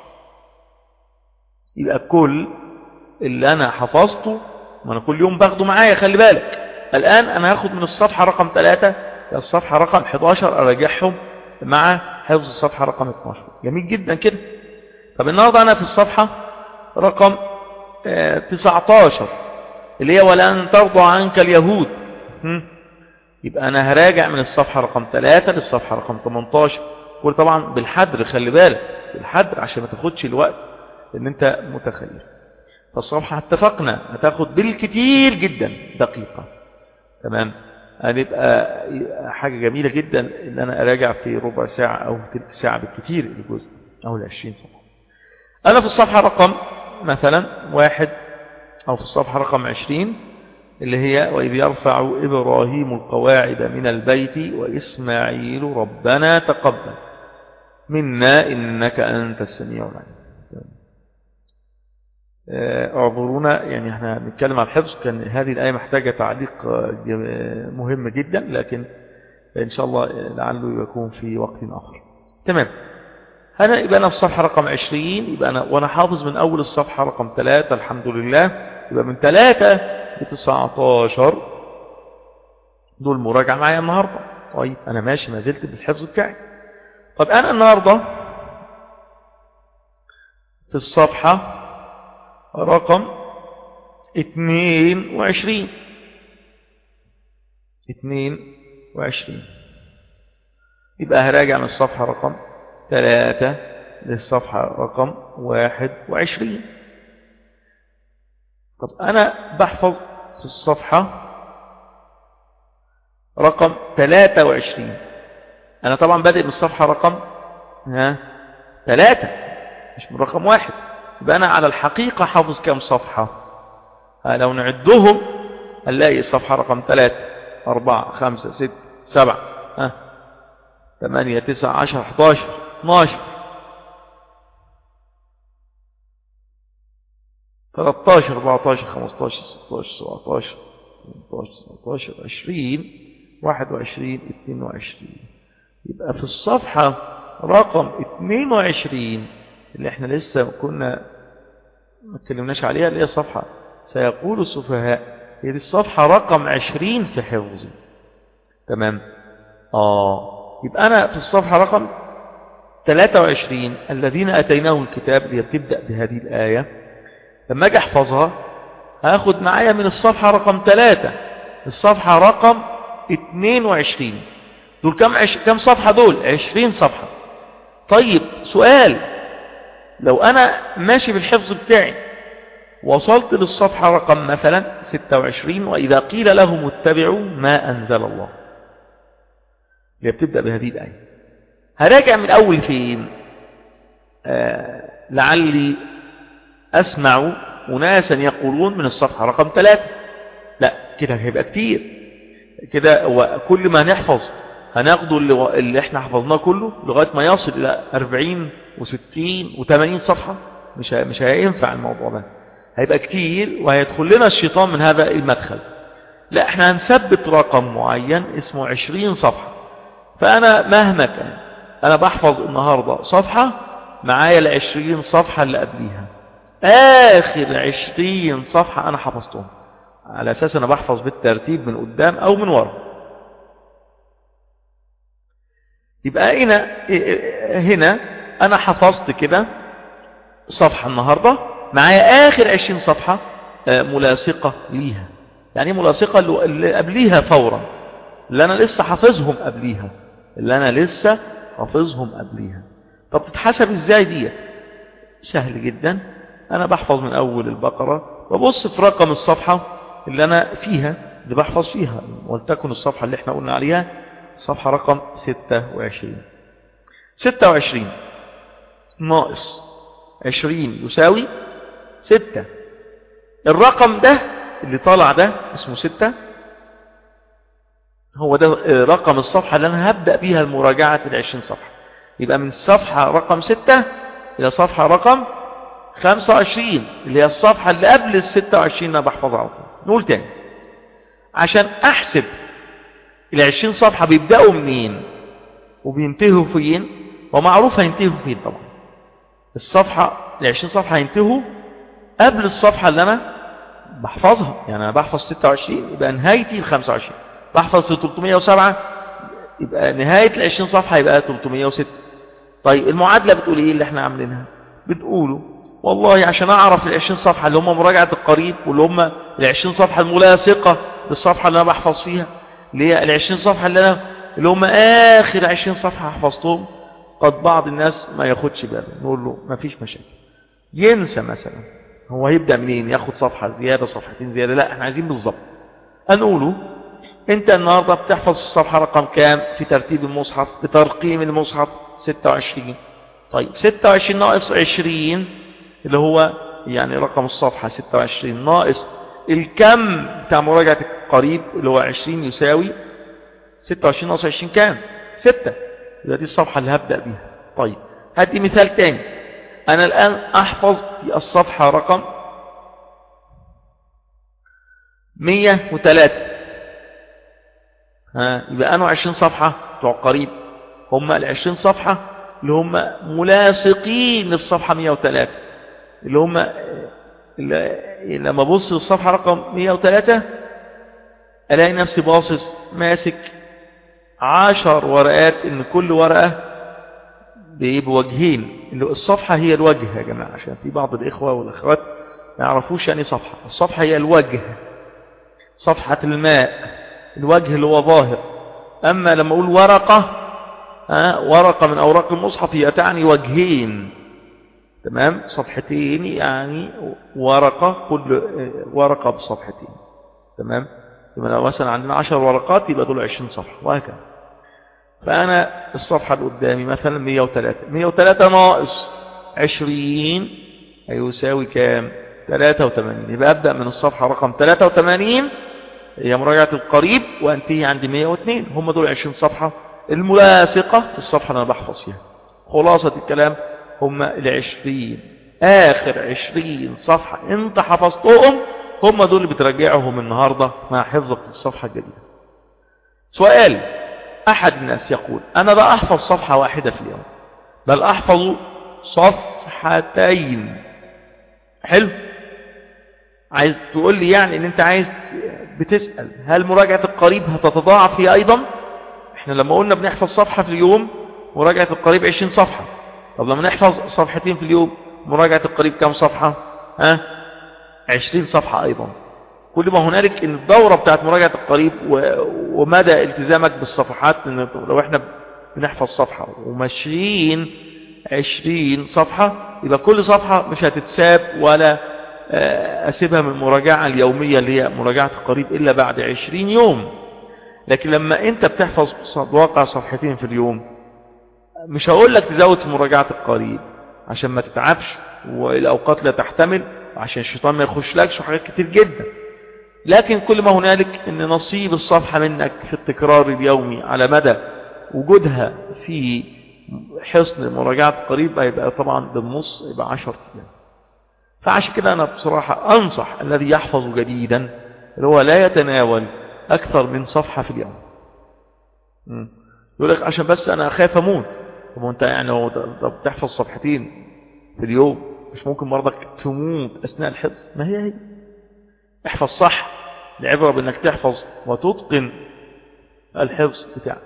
يبقى كل اللي أنا حفظته ما أنا كل يوم باخده معايا خلي بالك الآن أنا هاخد من الصفحة رقم 3 الصفحة رقم 11 أراجعهم مع حفظ الصفحة رقم 12 جميل جدا كده طب النهاردة أنا في الصفحة رقم آه، 19 اللي هي ولن ترضى عنك اليهود هم؟ يبقى أنا هراجع من الصفحة رقم 3 للصفحة رقم 18 كل طبعا بالحدر خلي بالك بالحدر عشان ما تاخدش الوقت ان انت متخيل فالصفحة اتفقنا هتاخد بالكتير جدا دقيقة تمام هنبقى حاجة جميلة جدا ان انا اراجع في ربع ساعة او تلت ساعة بالكتير الجزء او العشرين صفحة انا في الصفحة رقم مثلا واحد او في الصفحة رقم عشرين اللي هي وإذ يرفع إبراهيم القواعد من البيت وإسماعيل ربنا تقبل منا إنك أنت السميع العليم آه، اعذرونا يعني احنا بنتكلم عن الحفظ كان هذه الآية محتاجة تعليق آه، جم- مهم جدا لكن إن شاء الله لعله يكون في وقت آخر تمام أنا يبقى أنا في الصفحة رقم 20 يبقى أنا وأنا حافظ من أول الصفحة رقم 3 الحمد لله يبقى من 3 ل 19 دول مراجعة معايا النهاردة طيب أنا ماشي ما زلت بالحفظ بتاعي طب أنا النهاردة في الصفحة رقم 22 22 يبقى هراجع من الصفحة رقم 3 للصفحة رقم 21 طب أنا بحفظ في الصفحة رقم 23 أنا طبعا بادئ بالصفحة رقم ها 3 مش من رقم واحد يبقى أنا على الحقيقة حافظ كم صفحة ها لو نعدهم هنلاقي الصفحة رقم 3 4 5 6 7 ها 8 9 10 11 12 13 14 15 16 17 18 19 20 21 22 يبقى في الصفحة رقم 22 اللي احنا لسه كنا ما اتكلمناش عليها اللي هي الصفحة سيقول السفهاء هي دي الصفحة رقم 20 في حفظي تمام آه يبقى أنا في الصفحة رقم 23 الذين أتيناهم الكتاب اللي بتبدأ بهذه الآية لما أجي أحفظها هاخد معايا من الصفحة رقم 3 الصفحة رقم 22 دول كم, عش... كم صفحة دول 20 صفحة طيب سؤال لو أنا ماشي بالحفظ بتاعي وصلت للصفحة رقم مثلا 26 وإذا قيل لهم اتبعوا ما أنزل الله اللي بتبدأ بهذه الآية هراجع من أول فين آه لعلي أسمع أناسا يقولون من الصفحة رقم ثلاثة لا كده هيبقى كتير كده وكل ما نحفظ هناخده اللي, اللي احنا حفظناه كله لغاية ما يصل إلى 40 و60 و80 صفحة مش مش هينفع الموضوع ده هيبقى كتير وهيدخل لنا الشيطان من هذا المدخل لا احنا هنثبت رقم معين اسمه 20 صفحة فأنا مهما كان أنا بحفظ النهاردة صفحة معايا العشرين صفحة اللي قبليها آخر عشرين صفحة أنا حفظتهم على أساس أنا بحفظ بالترتيب من قدام أو من ورا يبقى هنا هنا أنا حفظت كده صفحة النهاردة معايا آخر عشرين صفحة آه، ملاصقة ليها يعني إيه ملاصقة اللي- اللي قبليها فورا اللي أنا لسه حافظهم قبليها اللي أنا لسه حافظهم قبليها طب تتحسب إزاي ديت سهل جدا أنا بحفظ من أول البقرة وبص في رقم الصفحة اللي أنا فيها اللي بحفظ فيها ولتكن الصفحة اللي احنا قلنا عليها صفحة رقم 26 26 ناقص 20 يساوي 6 الرقم ده اللي طالع ده اسمه 6 هو ده آه، رقم الصفحة اللي أنا هبدأ بيها المراجعة العشرين صفحة يبقى من الصفحة رقم 6 إلى صفحة رقم 25 اللي هي الصفحة اللي قبل ال 26 أنا بحفظها على طول نقول تاني عشان أحسب العشرين صفحة بيبدأوا منين وبينتهوا فين ومعروف هينتهوا فين طبعا الصفحة العشرين صفحة هينتهوا قبل الصفحة اللي أنا بحفظها يعني أنا بحفظ 26 يبقى نهايتي ال 25 بحفظ في 307 يبقى نهاية ال 20 صفحة يبقى 306 طيب المعادلة بتقول إيه اللي احنا عاملينها بتقولوا والله عشان أعرف ال 20 صفحة اللي هم مراجعة القريب واللي هم ال 20 صفحة الملاصقة للصفحة اللي أنا بحفظ فيها اللي هي ال 20 صفحة اللي أنا اللي هم آخر 20 صفحة حفظتهم قد بعض الناس ما ياخدش باله نقول له ما فيش مشاكل ينسى مثلا هو هيبدأ منين ياخد صفحة زيادة صفحتين زيادة لا احنا عايزين بالظبط هنقوله انت النهاردة بتحفظ الصفحة رقم كام في ترتيب المصحف بترقيم المصحف 26 طيب 26 ناقص 20 اللي هو يعني رقم الصفحة 26 ناقص الكم بتاع مراجعة القريب اللي هو 20 يساوي 26 ناقص 20 كام 6 يبقى دي الصفحة اللي هبدأ بيها طيب هدي مثال تاني أنا الآن أحفظ في الصفحة رقم 103 ها يبقى أنا 20 صفحة بتوع قريب هم ال 20 صفحة اللي هم ملاصقين للصفحة 103 اللي هم اللي لما ببص للصفحة رقم 103 ألاقي نفسي باصص ماسك عشر ورقات إن كل ورقة بوجهين اللي الصفحة هي الوجه يا جماعة عشان في بعض الإخوة والأخوات ما يعرفوش يعني صفحة الصفحة هي الوجه صفحة الماء الوجه اللي هو ظاهر أما لما أقول ورقة ها ورقة من أوراق المصحف هي تعني وجهين تمام صفحتين يعني ورقة كل ورقة بصفحتين تمام يبقى لو مثلا عندنا عشر ورقات يبقى دول عشرين صفحة وهكذا فأنا الصفحة اللي قدامي مثلا 103 103 ناقص 20 هيساوي كام 83 يبقى أبدأ من الصفحة رقم 83 هي مراجعة القريب وأنتهي عند 102 هم دول 20 صفحة الملاصقة للصفحة اللي أنا بحفظ فيها خلاصة الكلام هم العشرين آخر عشرين صفحة أنت حفظتهم هم دول اللي بتراجعهم النهاردة مع حفظك للصفحة الجديدة سؤال أحد الناس يقول أنا لا أحفظ صفحة واحدة في اليوم بل أحفظ صفحتين حلو عايز تقول لي يعني ان انت عايز بتسأل هل مراجعة القريب هتتضاعف هي ايضا احنا لما قلنا بنحفظ صفحة في اليوم مراجعة القريب 20 صفحة طب لما نحفظ صفحتين في اليوم مراجعة القريب كم صفحة ها 20 صفحة ايضا كل ما هنالك ان الدورة بتاعت مراجعة القريب ومدى التزامك بالصفحات لان لو احنا بنحفظ صفحة وماشيين 20 صفحة يبقى كل صفحة مش هتتساب ولا أسيبها من المراجعة اليومية اللي هي مراجعة القريب إلا بعد 20 يوم لكن لما أنت بتحفظ واقع صفحتين في اليوم مش هقول لك تزود في مراجعة القريب عشان ما تتعبش والأوقات لا تحتمل عشان الشيطان ما يخش لكش وحاجات كتير جدا لكن كل ما هنالك ان نصيب الصفحة منك في التكرار اليومي على مدى وجودها في حصن مراجعة قريب هيبقى طبعا بالنص يبقى 10 ايام فعشان كده انا بصراحة انصح الذي يحفظ جديدا اللي هو لا يتناول اكثر من صفحة في اليوم يقول لك عشان بس انا اخاف اموت طب انت يعني لو بتحفظ صفحتين في اليوم مش ممكن مرضك تموت اثناء الحفظ ما هي هي احفظ صح العبرة بانك تحفظ وتتقن الحفظ بتاعك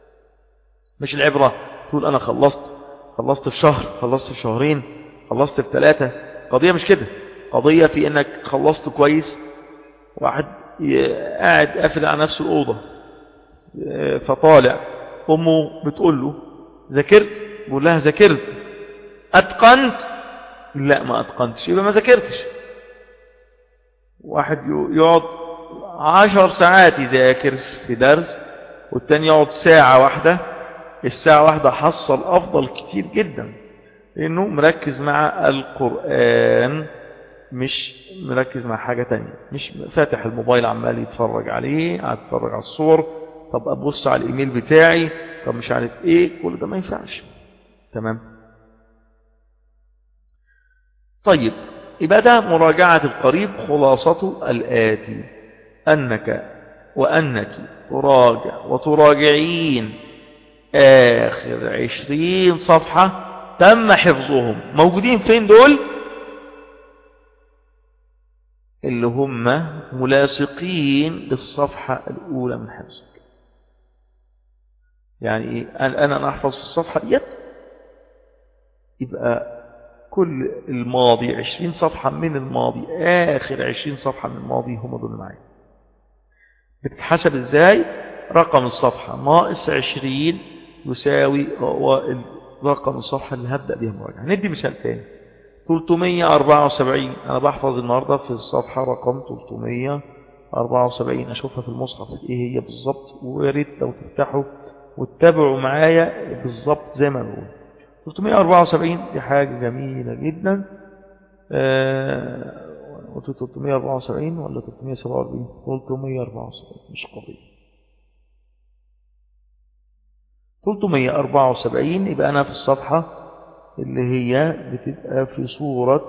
مش العبرة تقول انا خلصت خلصت في شهر خلصت في شهرين خلصت في ثلاثة قضية مش كده القضية في انك خلصت كويس واحد ي- قاعد قافل على نفسه الأوضة اه، فطالع أمه بتقول له ذاكرت بقول لها ذاكرت أتقنت لا ما أتقنتش يبقى ما ذاكرتش واحد ي- يقعد عشر ساعات يذاكر في درس والتاني يقعد ساعة واحدة الساعة واحدة حصل أفضل كتير جدا لأنه مركز مع القرآن مش مركز مع حاجة تانية مش فاتح الموبايل عمال يتفرج عليه قاعد يتفرج على الصور طب أبص على الإيميل بتاعي طب مش عارف إيه كل ده ما ينفعش تمام طيب يبقى ده مراجعة القريب خلاصته الآتي أنك وأنك تراجع وتراجعين آخر عشرين صفحة تم حفظهم موجودين فين دول اللي هم ملاصقين للصفحة الأولى من حفظك يعني إيه أنا أنا أحفظ في الصفحة ديت يبقى كل الماضي عشرين صفحة من الماضي آخر عشرين صفحة من الماضي هم دول معايا بتتحسب إزاي رقم الصفحة ناقص عشرين يساوي رقم الصفحة اللي هبدأ بها مراجعة ندي مثال تاني 374 أنا بحفظ النهاردة في الصفحة رقم 374 أشوفها في المصحف إيه هي بالظبط ويا ريت لو تفتحوا وتتابعوا معايا بالظبط زي ما بقول 374 دي حاجة جميلة جدا آه، قلت 374 ولا 347 374 مش قضية 374 يبقى أنا في الصفحة اللي هي بتبقى في صورة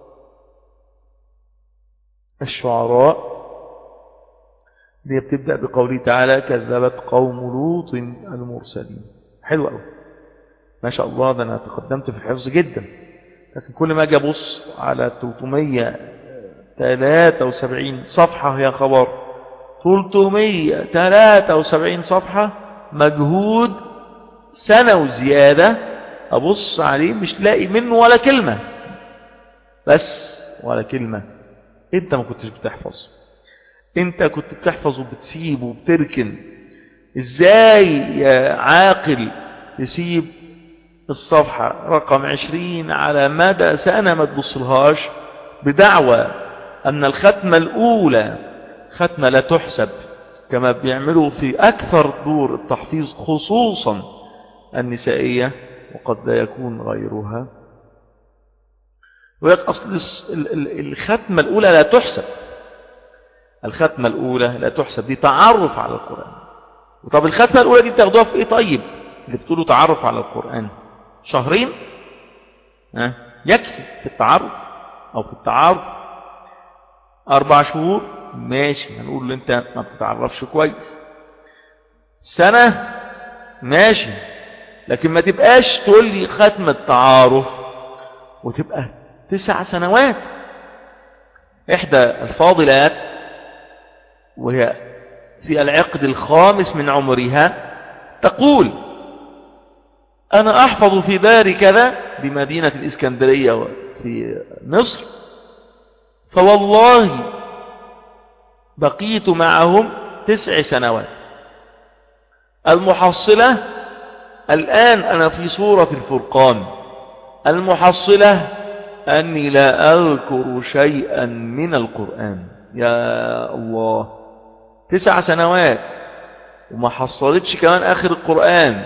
الشعراء اللي بتبدأ بقوله تعالى كذبت قوم لوط المرسلين حلو قوي ما شاء الله ده أنا تقدمت في الحفظ جدا لكن كل ما أجي أبص على 373 صفحة يا خبر 373 صفحة مجهود سنة وزيادة أبص عليه مش لاقي منه ولا كلمة بس ولا كلمة انت ما كنتش بتحفظ انت كنت بتحفظ وبتسيب وبتركن ازاي يا عاقل تسيب الصفحة رقم عشرين على مدى سنة ما تبصلهاش بدعوى أن الختمة الأولى ختمة لا تحسب كما بيعملوا في أكثر دور التحفيظ خصوصا النسائية وقد لا يكون غيرها ويقول أصل الختمة الأولى لا تحسب الختمة الأولى لا تحسب دي تعرف على القرآن وطب الختمة الأولى دي بتاخدوها في إيه طيب اللي بتقولوا تعرف على القرآن شهرين ها يكفي في التعرف أو في التعارف أربع شهور ماشي هنقول له أنت ما بتتعرفش كويس سنة ماشي لكن ما تبقاش تقول لي ختمة تعارف وتبقى تسع سنوات إحدى الفاضلات وهي في العقد الخامس من عمرها تقول أنا أحفظ في دار كذا بمدينة الإسكندرية في مصر فوالله بقيت معهم تسع سنوات المحصلة الآن أنا في سورة الفرقان المحصلة أني لا أذكر شيئا من القرآن يا الله تسع سنوات وما حصلتش كمان آخر القرآن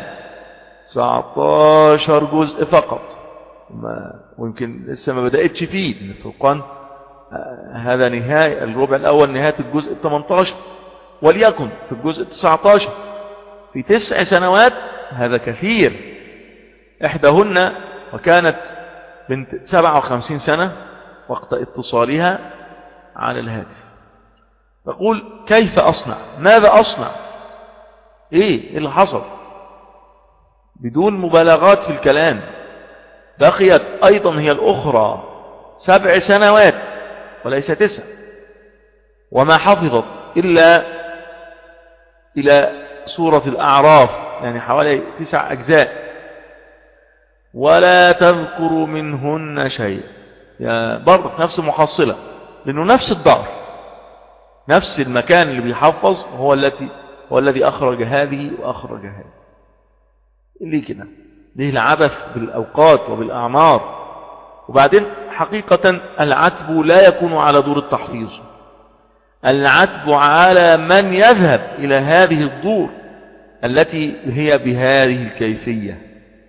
19 جزء فقط ما ويمكن لسه ما بدأتش فيه الفرقان هذا نهاية الربع الأول نهاية الجزء 18 وليكن في الجزء 19 في تسع سنوات هذا كثير إحداهن وكانت بنت 57 سنة وقت اتصالها على الهاتف تقول كيف أصنع ماذا أصنع إيه اللي حصل بدون مبالغات في الكلام بقيت أيضا هي الأخرى سبع سنوات وليس تسع وما حفظت إلا إلى سورة الأعراف يعني حوالي تسع أجزاء ولا تذكر منهن شيء يا برضك نفس المحصلة لأنه نفس الدار نفس المكان اللي بيحفظ هو التي هو الذي أخرج هذه وأخرج هذه ليه كده ليه العبث بالأوقات وبالأعمار وبعدين حقيقة العتب لا يكون على دور التحفيظ العتب على من يذهب إلى هذه الدور التي هي بهذه الكيفية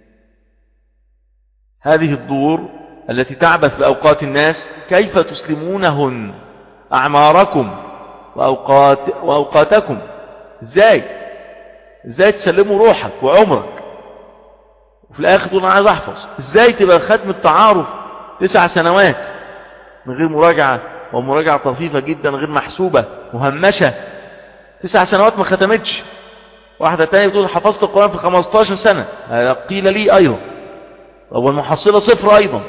هذه الدور التي تعبث بأوقات الناس كيف تسلمونهن أعماركم وأوقات وأوقاتكم ازاي ازاي تسلموا روحك وعمرك وفي الآخر تقول أنا عايز أحفظ ازاي تبقى ختم التعارف تسع سنوات من غير مراجعة ومراجعة طفيفة جدا غير محسوبة مهمشة تسع سنوات ما ختمتش واحدة تانية بتقول حفظت القرآن في 15 سنة هذا قيل لي أيضا طب والمحصلة صفر أيضا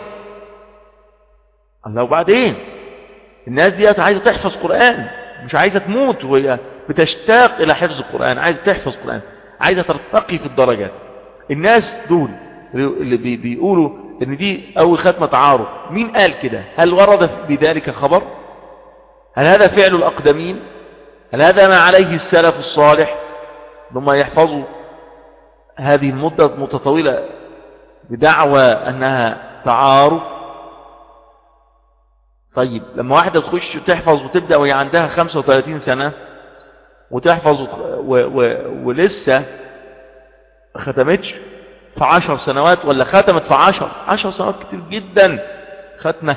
الله وبعدين الناس دي عايزة تحفظ قرآن مش عايزة تموت وهي بتشتاق إلى حفظ القرآن عايزة تحفظ القرآن عايزة ترتقي في الدرجات الناس دول اللي بي بيقولوا ان دي اول ختمة تعارف مين قال كده هل ورد بذلك خبر هل هذا فعل الاقدمين هل هذا ما عليه السلف الصالح ثم يحفظوا هذه المدة المتطولة بدعوى انها تعارف طيب لما واحدة تخش تحفظ وتبدأ وهي عندها 35 سنة وتحفظ و و ولسه ختمتش في عشر سنوات ولا ختمت في عشر عشر سنوات كتير جدا ختمة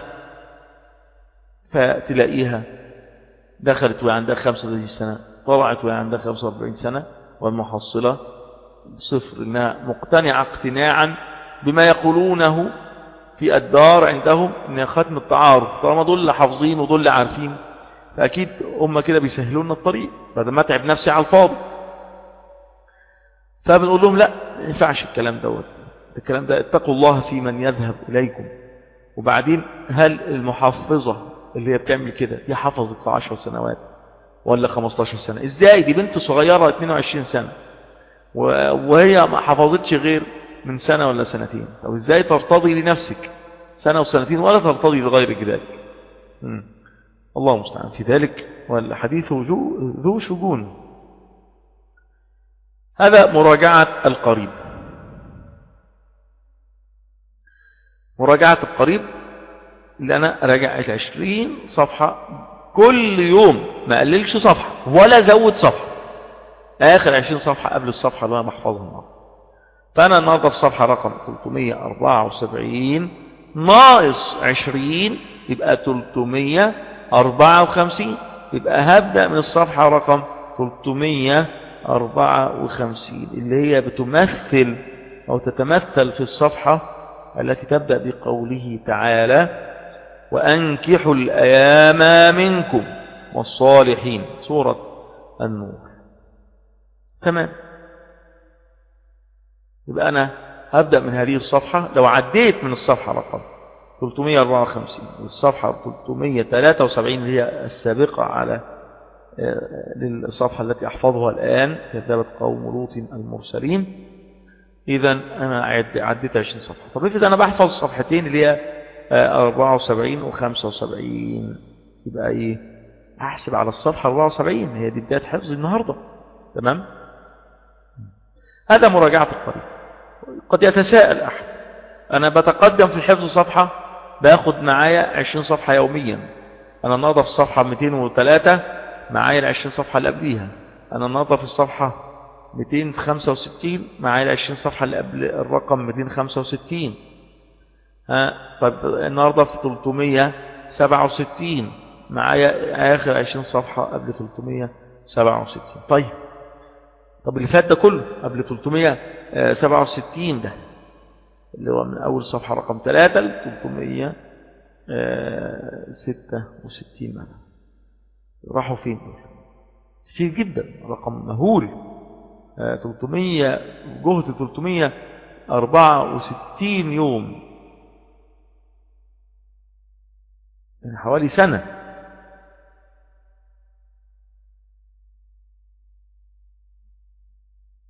فتلاقيها دخلت وهي عندها 35 سنة طلعت وهي عندها 45 سنة والمحصلة صفر انها مقتنعة اقتناعا بما يقولونه في الدار عندهم ان ختم التعارف طالما دول اللي حافظين ودول اللي عارفين فاكيد هم كده بيسهلوا لنا الطريق بدل ما اتعب نفسي على الفاضي فبنقول لهم لا ما ينفعش الكلام دوت الكلام ده اتقوا الله في من يذهب إليكم وبعدين هل المحفظة اللي هي بتعمل كده دي حفظت في 10 سنوات ولا 15 سنة ازاي دي بنت صغيرة 22 سنة وهي ما حفظتش غير من سنة ولا سنتين طب ازاي ترتضي لنفسك سنة وسنتين ولا ترتضي لغيرك ذلك مم. الله المستعان في ذلك والحديث ذو شجون هذا مراجعة القريب مراجعة القريب اللي أنا راجع العشرين صفحة كل يوم ما قللش صفحة ولا زود صفحة آخر عشرين صفحة قبل الصفحة اللي أنا بحفظها النهاردة فأنا النهاردة في صفحة رقم 374 ناقص 20 يبقى 354 يبقى هبدأ من الصفحة رقم 354 اللي هي بتمثل أو تتمثل في الصفحة التي تبدأ بقوله تعالى وأنكحوا الأيام منكم والصالحين سورة النور تمام يبقى أنا هبدأ من هذه الصفحة لو عديت من الصفحة رقم 354 والصفحة 373 اللي هي السابقة على للصفحة التي أحفظها الآن كذبت قوم لوط المرسلين إذا أنا عديت 20 صفحة طب افرض أنا بحفظ صفحتين اللي هي 74 و 75 يبقى إيه أحسب على الصفحة 74 هي دي بداية حفظ النهاردة تمام هذا مراجعة القريب قد يتساءل أحد أنا بتقدم في حفظ صفحة باخد معايا 20 صفحة يوميا أنا النهاردة في الصفحة 203 معايا ال 20 صفحة اللي قبليها أنا النهاردة في الصفحة 265 معايا ال 20 صفحة اللي قبل الرقم 265 ها طيب النهاردة في 367 معايا آخر 20 صفحة قبل 367 طيب طب اللي فات ده كله قبل 367 ده اللي هو من أول صفحة رقم 3 ل 366 مثلا راحوا فين دول كتير جدا رقم مهول 300 جهد 364 يوم يعني حوالي سنة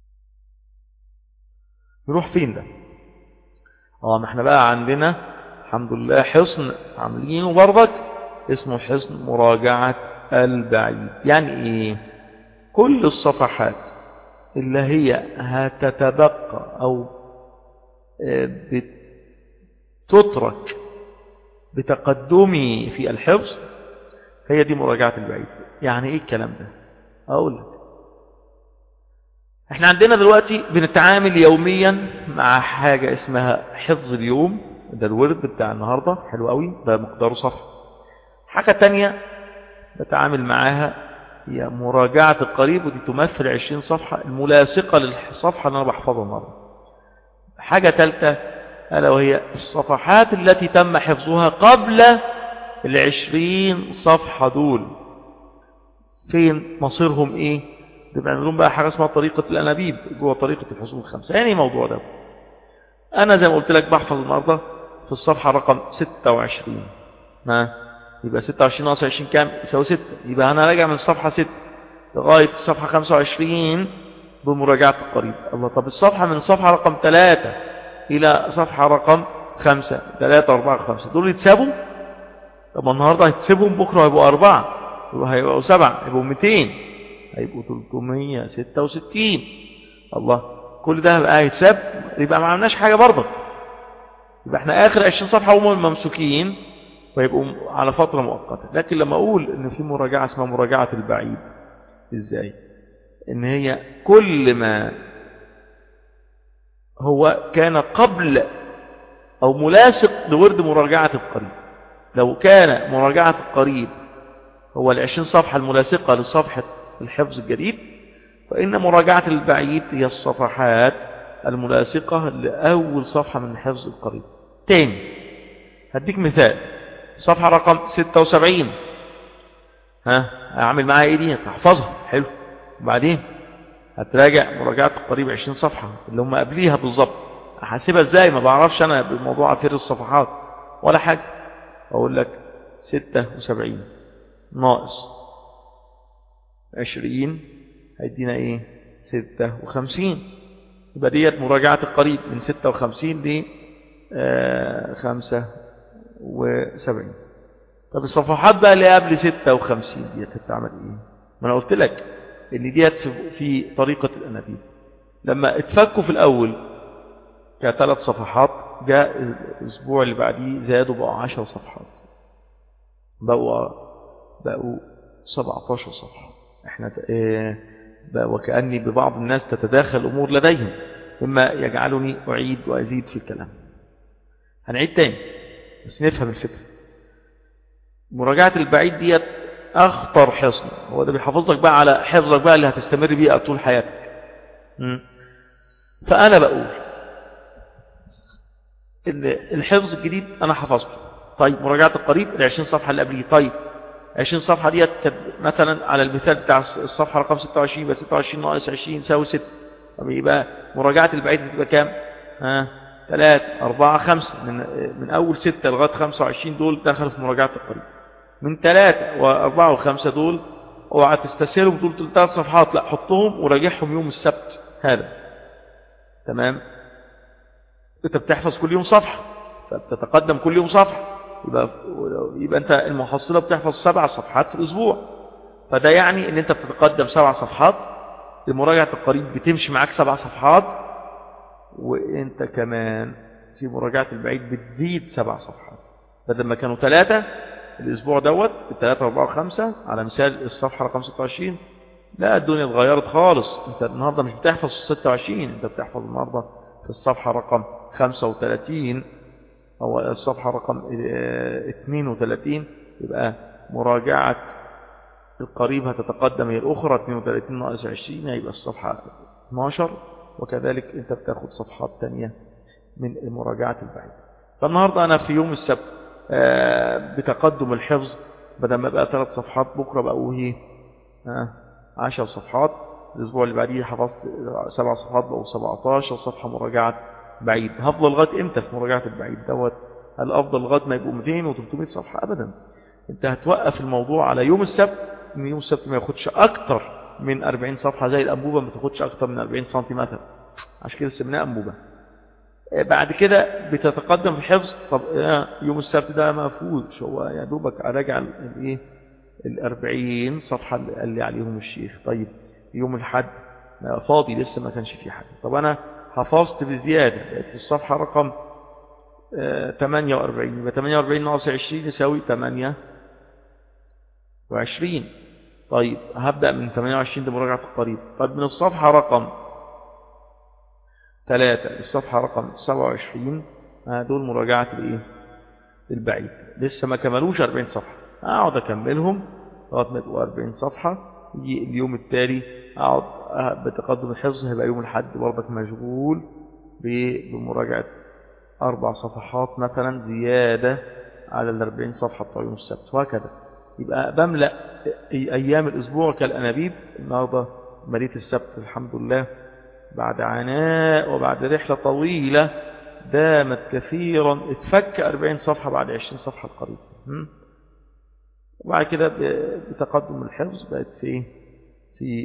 نروح فين ده اه ما احنا بقى عندنا الحمد لله حصن عاملينه برضك اسمه حصن مراجعة البعيد يعني ايه كل الصفحات اللي هي هتتبقى او بتترك بتقدمي في الحفظ هي دي مراجعة البعيد يعني ايه الكلام ده اقول لك احنا عندنا دلوقتي بنتعامل يوميا مع حاجة اسمها حفظ اليوم ده الورد بتاع النهاردة حلو قوي ده مقداره صفحة حاجة تانية بتعامل معاها هي مراجعة القريب ودي تمثل 20 صفحة الملاصقة للصفحة اللي أنا بحفظها النهاردة حاجة ثالثة ألا وهي الصفحات التي تم حفظها قبل العشرين صفحة دول فين مصيرهم ايه ده بيعملون بقى حاجة اسمها طريقة الأنابيب جوه طريقة الحصول الخمسة يعني الموضوع ده أنا زي ما قلت لك بحفظ النهاردة في الصفحة رقم 26 ها يبقى 26 ناقص 20 كام يساوي 6 يبقى أنا راجع من الصفحة 6 لغاية الصفحة 25 بمراجعة القريب الله طب الصفحة من الصفحة رقم 3 إلى صفحة رقم 5 3 4 5 دول يتسابوا طب النهاردة هيتسيبهم بكرة هيبقوا أربعة هيبقوا سبعة هيبقوا 200 هيبقوا 366 الله كل ده هيبقى هيتساب يبقى ما عملناش حاجة برضه يبقى احنا آخر 20 صفحة هم ممسوكين ويبقوا على فترة مؤقتة لكن لما أقول إن في مراجعة اسمها مراجعة البعيد إزاي إن هي كل ما هو كان قبل أو ملاصق لورد مراجعة القريب لو كان مراجعة القريب هو العشرين صفحة الملاصقة لصفحة الحفظ الجديد فإن مراجعة البعيد هي الصفحات الملاصقة لأول صفحة من حفظ القريب تاني هديك مثال صفحة رقم 76 ها أعمل معاها إيه دي هحفظها حلو وبعدين هتراجع مراجعة القريب 20 صفحة اللي هم قبليها بالظبط أحاسبها إزاي ما بعرفش أنا بالموضوع عفير الصفحات ولا حاجة أقول لك 76 ناقص 20 هيدينا إيه 56 يبقى ديت مراجعة القريب من 56 ل 75 طب الصفحات بقى اللي قبل 56 ديت هتعمل إيه ما أنا قلت لك إن ديت في, في طريقة الأنابيب لما اتفكوا في الأول كثلاث صفحات جاء الأسبوع اللي بعديه زادوا بقوا 10 صفحات بقوا بقوا 17 صفحة احنا اه وكأني ببعض الناس تتداخل الأمور لديهم مما يجعلني أعيد وأزيد في الكلام هنعيد تاني بس نفهم الفكرة مراجعة البعيد ديت أخطر حصن هو ده بيحافظ لك بقى على حفظك بقى اللي هتستمر بيه طول حياتك م? فأنا بقول إن الحفظ الجديد أنا حفظته طيب مراجعة القريب العشرين صفحة اللي قبليه طيب 20 صفحة ديت كانت مثلا على المثال بتاع الصفحة رقم 26 يبقى 26 ناقص 20 يساوي 6 طب يبقى مراجعة البعيد بتبقى كام؟ ها 3 4 5 من من أول 6 لغاية 25 دول دخلوا في مراجعة القريب من 3 و4 و5 دول اوعى تستسهلهم دول ثلاث صفحات لا حطهم وراجعهم يوم السبت هذا تمام انت بتحفظ كل يوم صفحة فبتتقدم كل يوم صفحة يبقى, يبقى انت المحصلة بتحفظ سبع صفحات في الاسبوع فده يعني ان انت بتتقدم سبع صفحات لمراجعة القريب بتمشي معاك سبع صفحات وانت كمان في مراجعة البعيد بتزيد سبع صفحات بدل ما كانوا ثلاثة الاسبوع دوت الثلاثة واربعة وخمسة على مثال الصفحة رقم 26 لا الدنيا اتغيرت خالص انت النهاردة مش بتحفظ 26 انت بتحفظ النهاردة في الصفحة رقم 35 أو الصفحة رقم 32 يبقى مراجعة القريب هتتقدم هي الأخرى 32 ناقص 20 يبقى الصفحة 12 وكذلك أنت بتاخد صفحات تانية من مراجعة البعيد فالنهاردة أنا في يوم السبت بتقدم الحفظ بدل ما بقى ثلاث صفحات بكرة بقوا هي 10 صفحات الأسبوع اللي بعديه حفظت سبع صفحات بقوا 17 صفحة مراجعة بعيد هفضل لغاية امتى في مراجعة البعيد دوت هل افضل لغاية ما يبقوا 200 و300 صفحة ابدا انت هتوقف الموضوع على يوم السبت ان يوم السبت ما ياخدش اكتر من 40 صفحة زي الانبوبة ما تاخدش اكتر من 40 سم مثلا عشان كده سميناها انبوبة بعد كده بتتقدم في الحفظ طب آه، يوم السبت ده ما فيهوش هو يا دوبك راجع الايه الأربعين صفحة اللي عليهم الشيخ طيب يوم الحد ما فاضي لسه ما كانش فيه حد طب أنا حفظت بزيادة بقت في الصفحة رقم آه، 48 يبقى 48 ناقص 20 يساوي 28 طيب هبدأ من 28 دي مراجعة القريب طيب من الصفحة رقم 3 الصفحة رقم 27 آه، دول مراجعة الايه البعيد لسه ما كملوش 40 صفحة اقعد اكملهم لغايه ما يبقوا 40 صفحة يجي اليوم التالي اقعد آه، بتقدم الحفظ هيبقى يوم الحد برضك مشغول ب- بمراجعة أربع صفحات مثلا زيادة على الأربعين صفحة بتوع يوم السبت وهكذا يبقى بملأ أيام الأسبوع كالأنابيب النهاردة مليت السبت الحمد لله بعد عناء وبعد رحلة طويلة دامت كثيرا اتفك أربعين صفحة بعد عشرين صفحة القريب م? وبعد كده ب- بتقدم الحفظ بقت في في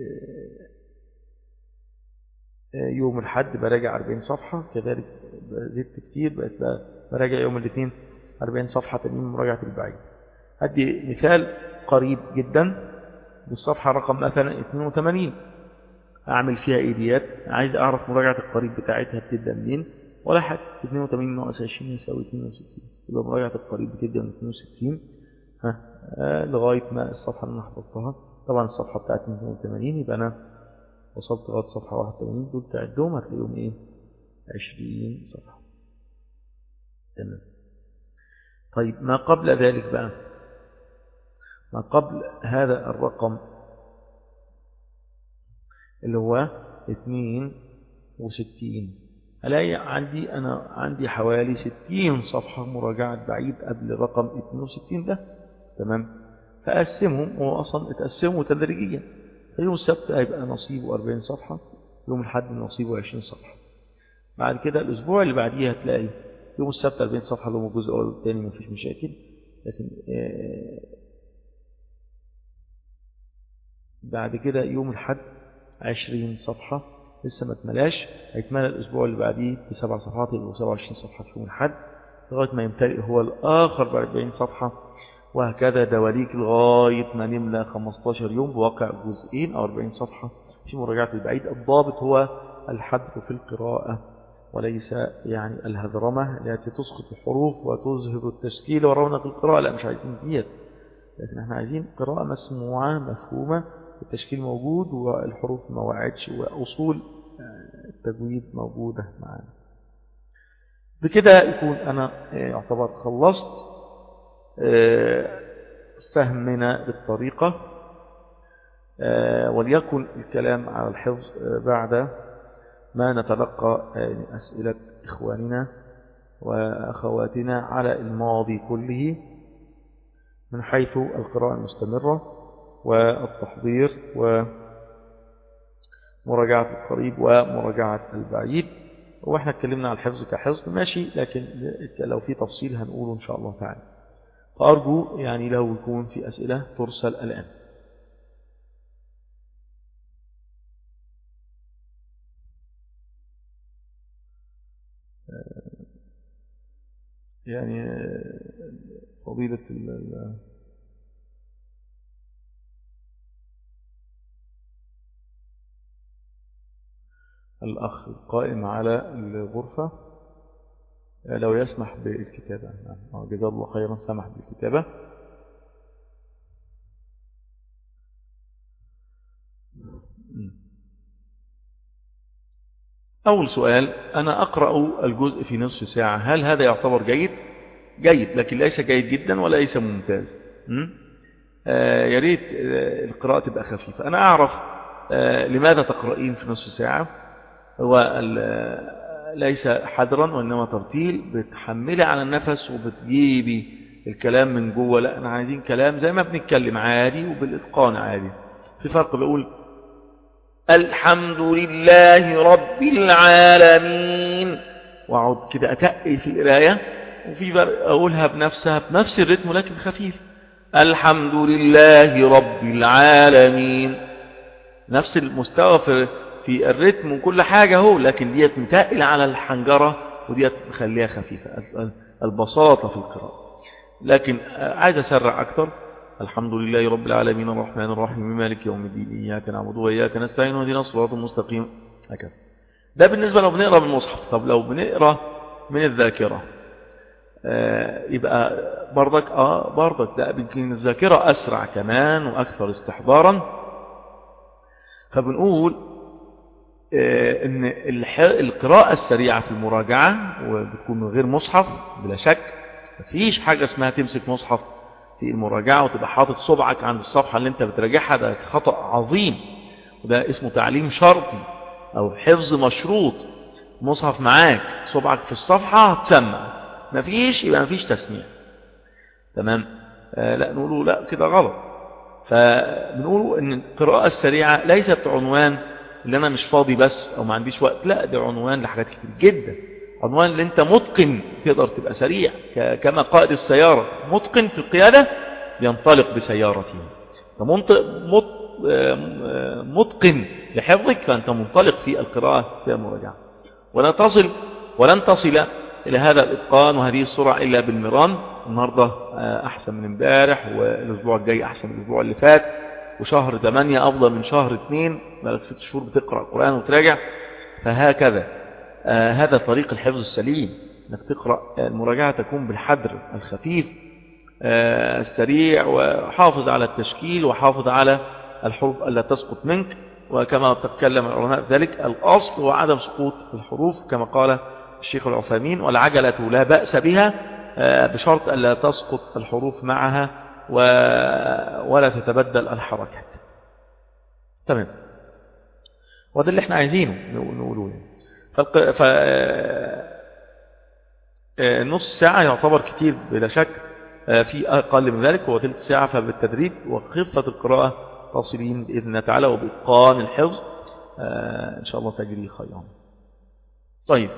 آه، يوم الحد براجع 40 صفحة كذلك زدت كتير بقيت براجع يوم الاثنين 40 صفحة تانيين من مراجعة البعيد هدي مثال قريب جدا بالصفحة رقم مثلا 82 أعمل فيها إيديات عايز أعرف مراجعة القريب بتاعتها بتبدأ منين ولا حاجة 82 ناقص 20 يساوي 62 يبقى مراجعة القريب بتبدأ من 62 ها آه لغاية ما الصفحة اللي أنا حفظتها طبعا الصفحة بتاعت 82 يبقى أنا وصلت لغاية صفحة 81 دول تعدهم هتلاقيهم إيه 20 صفحة تمام طيب ما قبل ذلك بقى ما قبل هذا الرقم اللي هو 62 ألاقي عندي أنا عندي حوالي 60 صفحة مراجعة بعيد قبل رقم 62 ده تمام فأقسمهم هو أصلا اتقسموا تدريجيا فيوم السبت هيبقى نصيبه 40 صفحة يوم الحد نصيبه 20 صفحة بعد كده الأسبوع اللي بعديه هتلاقي يوم السبت 40 صفحة اللي هم الجزء الأول والثاني مفيش مشاكل لكن آه، بعد كده يوم الحد 20 صفحة لسه ما اتملاش هيتملى الأسبوع اللي بعديه بسبع صفحات يبقوا 27 صفحة في يوم الحد لغاية ما يمتلئ هو الآخر ب 40 صفحة وهكذا دواليك لغاية ما نملى 15 يوم بواقع جزئين أو 40 صفحة في مراجعة البعيد الضابط هو الحذر في القراءة وليس يعني الهذرمة التي تسقط الحروف وتظهر التشكيل ورونق القراءة لا مش عايزين ديت لكن احنا عايزين قراءة مسموعة مفهومة التشكيل موجود والحروف ما وعدش وأصول آه، التجويد موجودة معنا بكده يكون أنا آه، يعتبر خلصت آه، فهمنا بالطريقة آه، وليكن الكلام على الحفظ آه، بعد ما نتلقى آه، أسئلة إخواننا وأخواتنا على الماضي كله من حيث القراءة المستمرة والتحضير ومراجعة القريب ومراجعة البعيد واحنا اتكلمنا عن الحفظ كحفظ ماشي لكن لو في تفصيل هنقوله إن شاء الله تعالى فأرجو يعني لو يكون في أسئلة ترسل الآن يعني فضيلة ال- ال- الأخ القائم على الغرفة لو يسمح بالكتابة نعم. جزاه الله خيرا سمح بالكتابة أول سؤال أنا أقرأ الجزء في نصف ساعة هل هذا يعتبر جيد؟ جيد لكن ليس جيد جدا وليس ممتاز م? آه يا ريت آه القراءة تبقى خفيفة أنا أعرف آه لماذا تقرأين في نصف ساعة هو ال- ليس حذرا وإنما ترتيل بتحملي على النفس وبتجيبي الكلام من جوه لا أنا عايزين كلام زي ما بنتكلم عادي وبالإتقان عادي في فرق بقول الحمد لله رب العالمين واقعد كده اتقي في القرايه وفي فرق اقولها بنفسها بنفس الرتم لكن خفيف الحمد لله رب العالمين نفس المستوى في في في الريتم وكل حاجة هو لكن ديت متقل على الحنجرة وديت مخليها خفيفة البساطة في القراءة لكن عايز أسرع أكتر الحمد لله رب العالمين الرحمن الرحيم مالك يوم الدين إياك نعبد وإياك نستعين ودينا الصراط المستقيم هكذا ده بالنسبة لو بنقرأ بالمصحف طب لو بنقرأ من الذاكرة آه يبقى برضك آه برضك ده يمكن الذاكرة أسرع كمان وأكثر استحضارا فبنقول آه ان القراءة السريعة في المراجعة وبتكون من غير مصحف بلا شك مفيش حاجة اسمها تمسك مصحف في المراجعة وتبقى حاطط صبعك عند الصفحة اللي انت بتراجعها ده خطأ عظيم وده اسمه تعليم شرطي او حفظ مشروط مصحف معاك صبعك في الصفحة هتسمع مفيش يبقى مفيش تسميع تمام آه لا نقوله لا كده غلط فبنقوله ان القراءة السريعة ليست عنوان اللي انا مش فاضي بس او ما عنديش وقت لا ده عنوان لحاجات كتير جدا عنوان اللي انت متقن تقدر تبقى سريع كما قائد السيارة متقن في القيادة ينطلق بسيارته متقن لحفظك فأنت منطلق في القراءة في المراجعة ولا تصل ولن تصل إلى هذا الإتقان وهذه السرعة إلا بالمران النهاردة أحسن من امبارح والأسبوع الجاي أحسن من الأسبوع اللي فات وشهر 8 أفضل من شهر 2 بقالك 6 شهور بتقرأ القرآن وتراجع فهكذا آه هذا طريق الحفظ السليم انك تقرأ المراجعة تكون بالحدر الخفيف آه السريع وحافظ على التشكيل وحافظ على الحروف ألا تسقط منك وكما تتكلم العلماء ذلك الأصل هو عدم سقوط الحروف كما قال الشيخ العثيمين والعجلة لا بأس بها آه بشرط ألا تسقط الحروف معها ولا تتبدل الحركات تمام وده اللي احنا عايزينه نقوله فالق... ف... نص ساعة يعتبر كتير بلا شك في أقل من ذلك هو ثلث ساعة فبالتدريب وخفة القراءة تصلين بإذن الله تعالى وبإتقان الحفظ إن شاء الله تجري خيرا طيب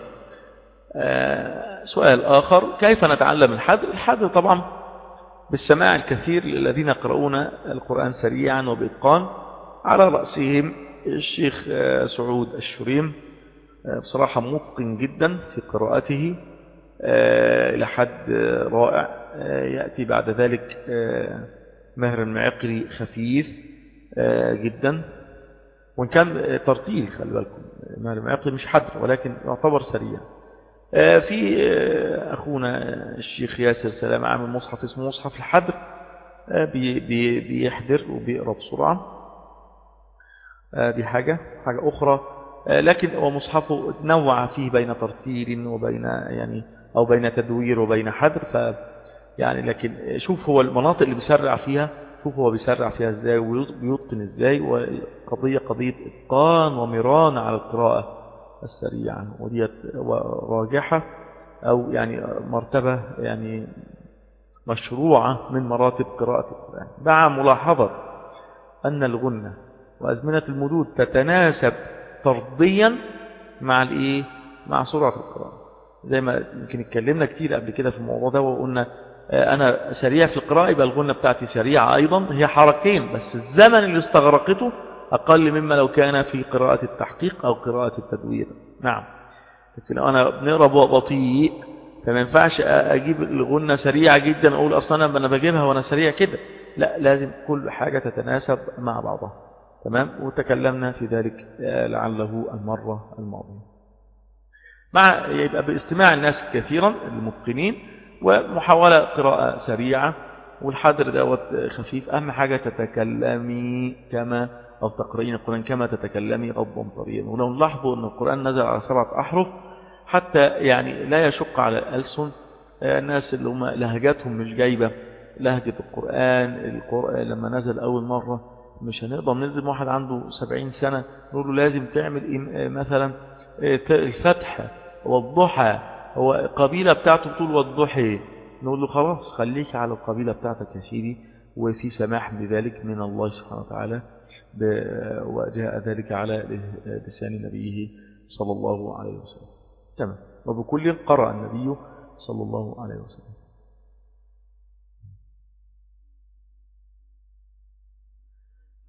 سؤال آخر كيف نتعلم الحد الحد طبعا بالسماع الكثير للذين يقرؤون القرآن سريعا وبإتقان على رأسهم الشيخ سعود الشريم بصراحة متقن جدا في قراءته إلى حد رائع يأتي بعد ذلك مهر المعقري خفيف جدا وإن كان ترتيل خلي بالكم مهر المعقري مش حدر ولكن يعتبر سريع في أخونا الشيخ ياسر سلام عامل مصحف اسمه مصحف الحدر بيحدر وبيقرأ بسرعة دي حاجة حاجة أخرى لكن هو مصحفه نوع فيه بين ترتيل وبين يعني أو بين تدوير وبين حدر ف يعني لكن شوف هو المناطق اللي بيسرع فيها شوف هو بيسرع فيها ازاي وبيتقن ازاي وقضية قضية اتقان ومران على القراءة السريعة وديت راجحة أو يعني مرتبة يعني مشروعة من مراتب قراءة القرآن مع ملاحظة أن الغنة وأزمنة المدود تتناسب طرديا مع الايه مع سرعة القراءة زي ما يمكن اتكلمنا كتير قبل كده في الموضوع ده وقلنا انا سريع في القراءة يبقى الغنة بتاعتي سريعة ايضا هي حركتين بس الزمن اللي استغرقته اقل مما لو كان في قراءة التحقيق او قراءة التدوير نعم لكن لو انا بنقرا بطيء فما ينفعش اجيب الغنة سريعة جدا اقول اصلا انا بجيبها وانا سريع كده لا لازم كل حاجة تتناسب مع بعضها تمام وتكلمنا في ذلك لعله المرة الماضية مع يبقى باستماع الناس كثيرا المتقنين ومحاولة قراءة سريعة والحذر دوت خفيف أهم حاجة تتكلمي كما أو تقرأين القرآن كما تتكلمي غضا طريا ولو نلاحظوا أن القرآن نزل على سبعة أحرف حتى يعني لا يشق على الألسن الناس اللي هم لهجاتهم مش جايبة لهجة القرآن, القرآن لما نزل أول مرة مش هنقدر نلزم واحد عنده سبعين سنة نقول له لازم تعمل مثلا الفتح والضحى هو القبيلة بتاعته بتقول والضحى نقول له خلاص خليك على القبيلة بتاعتك يا سيدي وفي سماح بذلك من الله سبحانه وتعالى وجاء ذلك على لسان نبيه صلى الله عليه وسلم تمام وبكل قرأ النبي صلى الله عليه وسلم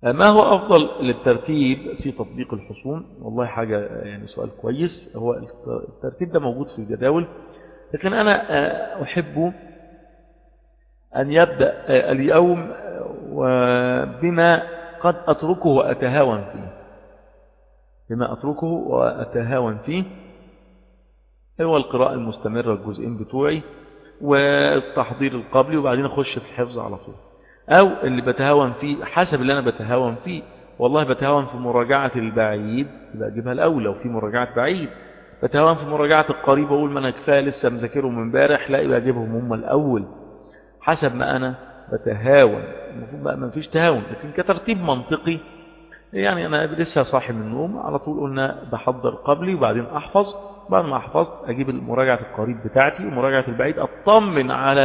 ما هو أفضل للترتيب في تطبيق الحصون والله حاجة يعني سؤال كويس هو الترتيب ده موجود في الجداول لكن أنا أحب أن يبدأ اليوم بما قد أتركه وأتهاون فيه بما أتركه وأتهاون فيه هو القراءة المستمرة الجزئين بتوعي والتحضير القبلي وبعدين أخش في الحفظ على طول أو اللي بتهاون فيه حسب اللي أنا بتهاون فيه والله بتهاون في مراجعة البعيد يبقى أجيبها الأول لو في مراجعة بعيد بتهاون في مراجعة القريب أقول ما أنا كفاية لسه مذاكرهم امبارح لا يبقى أجيبهم هم الأول حسب ما أنا بتهاون المفروض بقى ما فيش تهاون لكن كترتيب منطقي يعني أنا لسه صاحي من النوم على طول قلنا بحضر قبلي وبعدين أحفظ بعد ما أحفظت أجيب مراجعة القريب بتاعتي ومراجعة البعيد أطمن على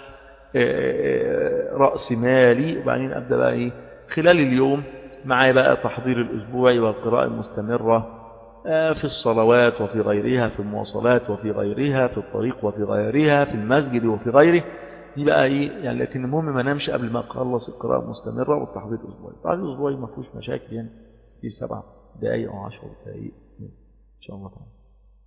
رأس مالي وبعدين أبدأ بقى إيه خلال اليوم معايا بقى تحضير الأسبوعي والقراءة المستمرة في الصلوات وفي غيرها في المواصلات وفي غيرها في الطريق وفي غيرها في المسجد وفي غيره دي بقى ايه يعني لكن المهم ما نامش قبل ما اخلص القراءة المستمرة والتحضير الأسبوعي التحضير الأسبوعي ما فيهوش مشاكل يعني في سبع دقايق أو عشر دقايق إن شاء الله تعالى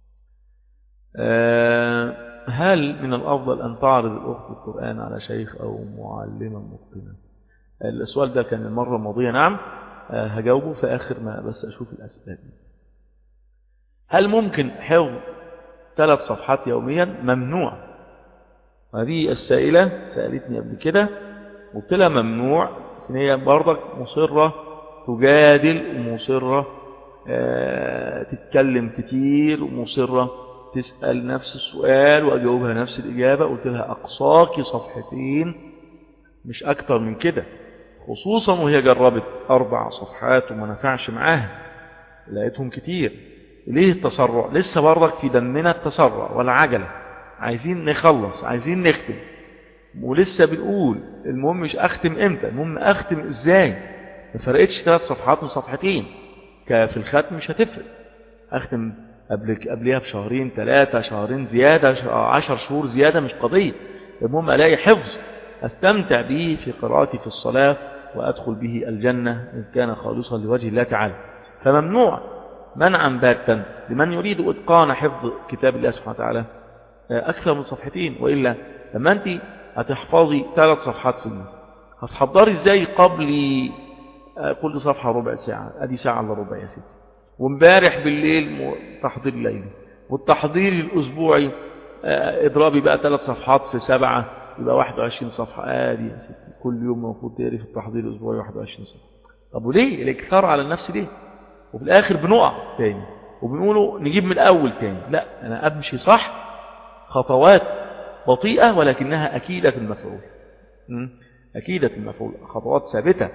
أه هل من الأفضل أن تعرض الأخت القرآن على شيخ أو معلمة متقنة السؤال ده كان المرة الماضية نعم أه هجاوبه في آخر ما بس أشوف الأسئلة هل ممكن حفظ ثلاث صفحات يوميا ممنوع هذه السائلة سألتني قبل كده قلت لها ممنوع ان هي برضك مصرة تجادل ومصرة أه تتكلم كتير ومصرة تسأل نفس السؤال وأجاوبها نفس الإجابة قلت لها أقصاك صفحتين مش أكتر من كده خصوصا وهي جربت أربع صفحات وما نفعش معاها لقيتهم كتير ليه التسرع لسه برضك في دمنا التسرع والعجلة عايزين نخلص عايزين نختم ولسه بنقول المهم مش أختم إمتى المهم أختم إزاي ما فرقتش ثلاث صفحات من صفحتين في الختم مش هتفرق أختم قبل قبلها بشهرين ثلاثة شهرين زيادة عشر شهور زيادة مش قضية المهم ألاقي حفظ أستمتع به في قراءتي في الصلاة وأدخل به الجنة إن كان خالصا لوجه الله تعالى فممنوع منعا باتا لمن يريد إتقان حفظ كتاب الله سبحانه وتعالى أكثر من صفحتين وإلا لما أنت هتحفظي ثلاث صفحات في اليوم هتحضري إزاي قبل كل صفحة ربع ساعة أدي ساعة إلا ربع يا ستي وامبارح بالليل تحضير ليلي والتحضير الأسبوعي اضربي بقى ثلاث صفحات في سبعة يبقى 21 صفحة آدي يا ستي كل يوم المفروض تقري في التحضير الأسبوعي 21 صفحة طب وليه الإكثار على النفس ليه وفي الآخر بنقع تاني وبنقوله نجيب من الأول تاني لا أنا أمشي صح خطوات بطيئة ولكنها أكيدة المفعول أكيدة المفعول خطوات ثابتة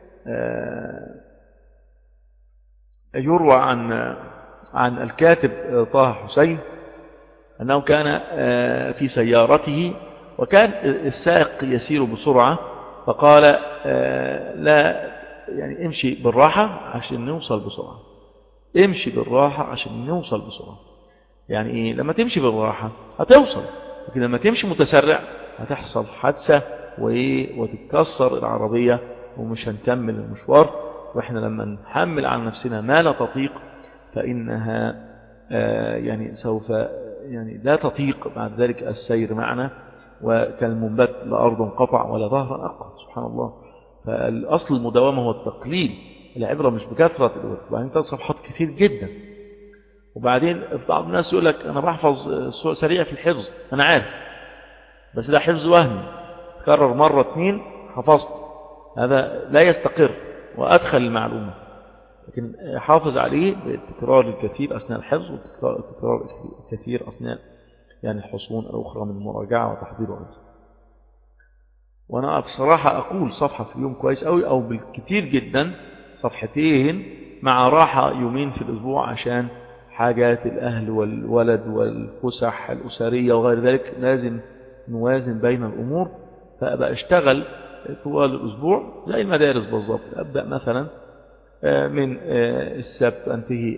يروى عن عن الكاتب طه حسين أنه كان في سيارته وكان السائق يسير بسرعة فقال لا يعني امشي بالراحة عشان نوصل بسرعة امشي بالراحة عشان نوصل بسرعة يعني إيه لما تمشي بالراحة هتوصل لكن لما تمشي متسرع هتحصل حادثة وإيه وتتكسر العربية ومش هنكمل المشوار وإحنا لما نحمل على نفسنا ما لا تطيق فإنها آه يعني سوف يعني لا تطيق بعد ذلك السير معنا وكالمنبت لا أرض قطع ولا ظهر أقع سبحان الله فالأصل المداومة هو التقليل العبرة مش بكثرة الوقت وبعدين ثلاث صفحات كثير جدا وبعدين بعض الناس يقول لك أنا بحفظ سريع في الحفظ أنا عارف بس ده حفظ وهمي كرر مرة اثنين حفظت هذا لا يستقر وأدخل المعلومة لكن حافظ عليه بالتكرار الكثير أثناء الحفظ والتكرار الكثير أثناء يعني الحصون الأخرى من المراجعة وتحضير وعز وأنا بصراحة أقول صفحة في اليوم كويس أوي أو بالكثير جدا صفحتين مع راحة يومين في الأسبوع عشان حاجات الأهل والولد والفسح الأسرية وغير ذلك لازم نوازن بين الأمور فأبقى أشتغل طوال الأسبوع زي المدارس بالضبط أبدأ مثلا من السبت أنتهي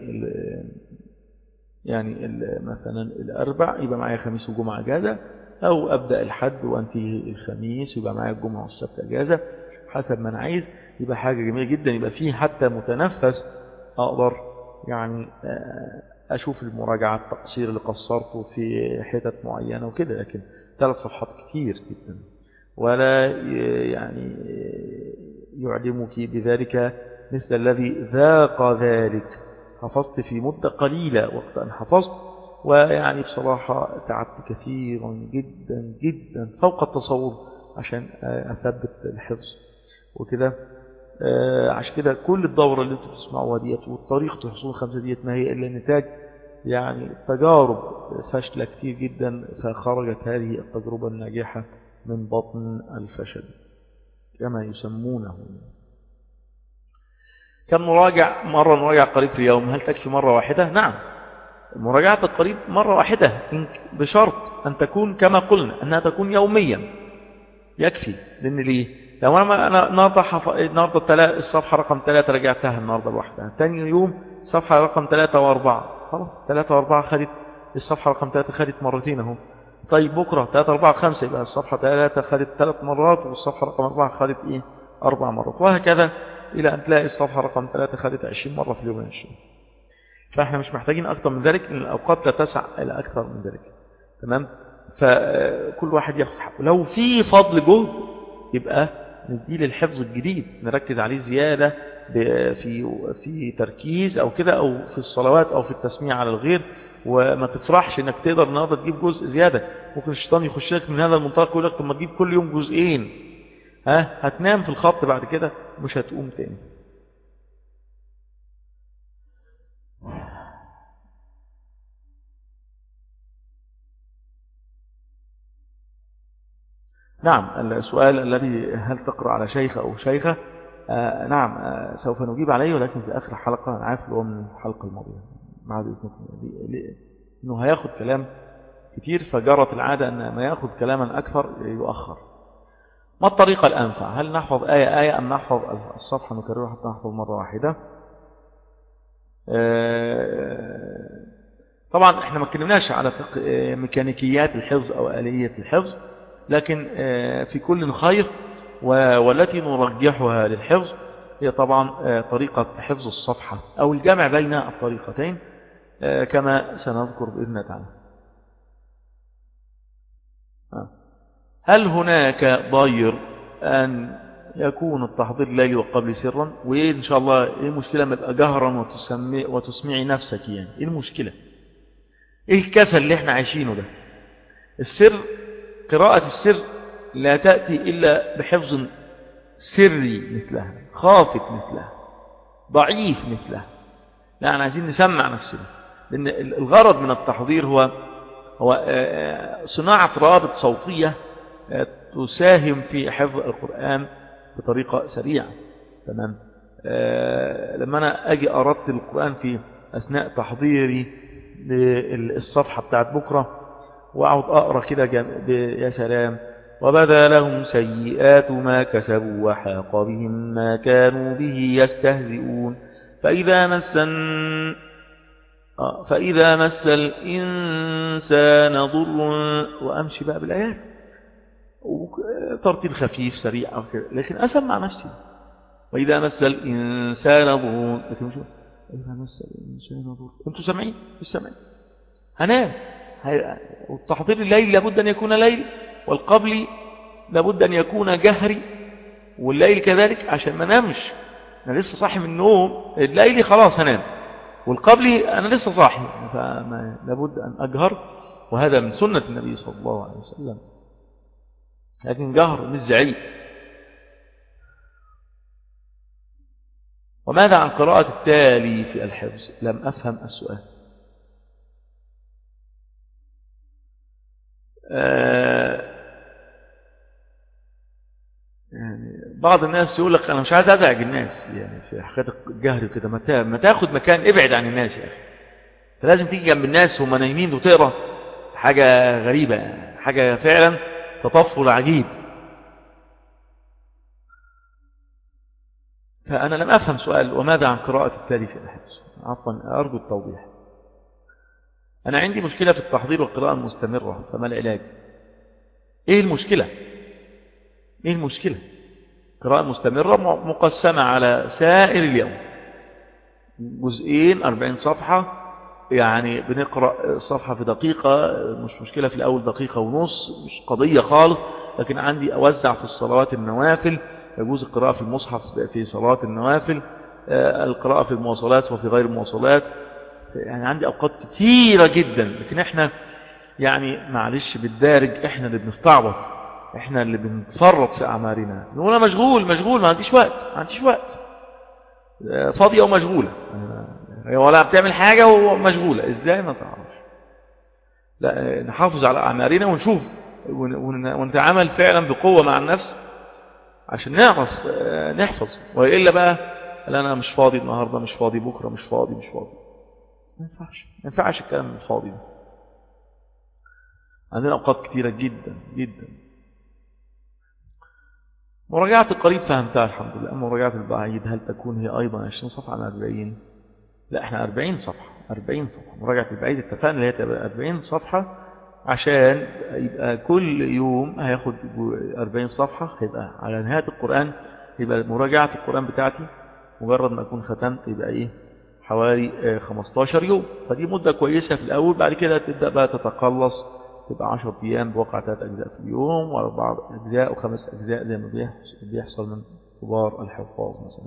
يعني مثلا الأربع يبقى معايا خميس وجمعة أجازة أو أبدأ الحد وأنتهي الخميس يبقى معايا الجمعة والسبت أجازة حسب ما أنا عايز يبقى حاجة جميلة جدا يبقى فيه حتى متنفس أقدر يعني أشوف المراجعة التقصير اللي قصرته في حتت معينة وكده لكن ثلاث صفحات كتير جدا ولا يعني يعلمك بذلك مثل الذي ذاق ذلك حفظت في مدة قليلة وقت أن حفظت ويعني بصراحة تعبت كثيرا جدا جدا فوق التصور عشان أثبت الحفظ وكده عشان كده كل الدورة اللي انتم تسمعوها ديت والطريقة الحصول الخمسة ديت ما هي إلا نتاج يعني تجارب فاشلة كتير جدا فخرجت هذه التجربة الناجحة من بطن الفشل كما يسمونه كم مراجع مرة نراجع قريب في اليوم هل تكفي مرة واحدة نعم مراجعة القريب مرة واحدة بشرط أن تكون كما قلنا أنها تكون يوميا يكفي لأن ليه لو أنا النهاردة حف... النهاردة التلا... الصفحة رقم ثلاثة رجعتها النهاردة لوحدها ثاني يوم صفحة رقم ثلاثة وأربعة خلاص ثلاثة وأربعة خدت الصفحة رقم ثلاثة خدت مرتين اهو طيب بكرة ثلاثة أربعة خمسة يبقى الصفحة ثلاثة خدت ثلاث مرات والصفحة رقم أربعة خدت إيه أربع مرات وهكذا إلى أن تلاقي الصفحة رقم ثلاثة خدت عشرين مرة في اليوم عشرين فإحنا مش محتاجين أكثر من ذلك لأن الأوقات لا تسع إلى أكثر من ذلك تمام فكل واحد ياخد حقه لو في فضل جهد يبقى نديه للحفظ الجديد نركز عليه زيادة في في تركيز أو كده أو في الصلوات أو في التسميع على الغير وما تفرحش انك تقدر النهارده تجيب جزء زيادة ممكن الشيطان يخش لك من هذا المنطلق يقول لك طب ما تجيب كل يوم جزئين ها هتنام في الخط بعد كده مش هتقوم تاني نعم السؤال الذي هل تقرأ على شيخ أو شيخة آه نعم آه سوف نجيب عليه ولكن في آخر الحلقة أنا عارف اللي هو من الحلقة الماضية مع إذنكم إنه هياخد كلام كتير فجرت العادة أن ما يأخذ كلاما أكثر يؤخر ما الطريقة الأنفع هل نحفظ آية آية أم نحفظ الصفحة نكررها حتى نحفظ مرة واحدة آه طبعا احنا ما اتكلمناش على ميكانيكيات الحفظ أو آلية الحفظ لكن في كل خير والتي نرجحها للحفظ هي طبعا طريقة حفظ الصفحة أو الجمع بين الطريقتين كما سنذكر بإذن تعالى هل هناك ضير أن يكون التحضير الليلي وقبل سرا وإن شاء الله إيه المشكلة ما يبقى جهرا وتسمي وتسمعي نفسك يعني إيه المشكلة إيه الكسل اللي احنا عايشينه ده السر قراءة السر لا تأتي إلا بحفظ سري مثلها خافت مثلها ضعيف مثلها لا أنا عايزين نسمع نفسنا لأن الغرض من التحضير هو هو صناعة روابط صوتية تساهم في حفظ القرآن بطريقة سريعة تمام لما أنا أجي أردت القرآن في أثناء تحضيري للصفحة بتاعت بكرة وأقعد أقرأ كده يا سلام وبدا لهم سيئات ما كسبوا وحاق بهم ما كانوا به يستهزئون فإذا مس فإذا مس الإنسان ضر وأمشي بقى بالآيات ترتيب خفيف سريع لكن أسمع نفسي وإذا مس الإنسان ضر لكن مش إذا مس الإنسان ضر أنتوا سامعين مش سامعين هنام والتحضير الليل لابد أن يكون ليل والقبل لابد أن يكون جهري والليل كذلك عشان ما نامش أنا لسه صاحي من النوم الليل خلاص هنام والقبل أنا لسه صاحي لابد أن أجهر وهذا من سنة النبي صلى الله عليه وسلم لكن جهر مش زعيق وماذا عن قراءة التالي في الحفظ لم أفهم السؤال آه يعني بعض الناس يقول لك أنا مش عايز أزعج الناس يعني في حكاية الجهر وكده ما تاخد مكان ابعد عن الناس يا أخي فلازم تيجي جنب الناس وهم نايمين وتقرأ حاجة غريبة يعني حاجة فعلا تطفل عجيب فأنا لم أفهم سؤال وماذا عن قراءة التالي في الحفظ عفوا أرجو التوضيح أنا عندي مشكلة في التحضير والقراءة المستمرة فما العلاج إيه المشكلة إيه المشكلة قراءة مستمرة م- مقسمة على سائر اليوم جزئين 40 صفحة يعني بنقرأ صفحة في دقيقة مش مشكلة في الأول دقيقة ونص مش قضية خالص لكن عندي أوزع في الصلوات النوافل يجوز القراءة في المصحف في صلاة النوافل آه، القراءة في المواصلات وفي غير المواصلات يعني عندي أوقات كثيرة جدا لكن احنا يعني معلش بالدارج احنا اللي بنستعبط احنا اللي بنتفرط في أعمارنا نقول أنا مشغول مشغول ما عنديش وقت ما عنديش وقت آه، فاضية ومشغولة آه، ولا بتعمل حاجة ومشغولة ازاي ما تعرفش لا آه، نحافظ على أعمارنا ونشوف ون- ون- ونتعامل فعلا بقوة مع النفس عشان نعرف آه، نحفظ وإلا بقى لا أنا مش فاضي النهاردة مش فاضي بكرة مش فاضي مش فاضي ما ينفعش ما ينفعش الكلام الفاضي ده عندنا أوقات كتيرة جدا جدا مراجعة القريب فهمتها الحمد لله أما مراجعة البعيد هل تكون هي أيضا 20 صفحة عن 40 لا احنا 40 صفحة 40 صفحة مراجعة البعيد اتفقنا اللي هي تبقى 40 صفحة عشان يبقى كل يوم هياخد 40 صفحة هيبقى على نهاية القرآن يبقى مراجعة القرآن بتاعتي مجرد ما أكون ختمت يبقى إيه حوالي آه، 15 يوم فدي مدة كويسة في الأول بعد كده تبدأ بقى تتقلص تبقى 10 أيام بوقع ثلاث أجزاء في اليوم وأربع أجزاء وخمس أجزاء زي ما بيحص- بيحصل من كبار الحفاظ مثلا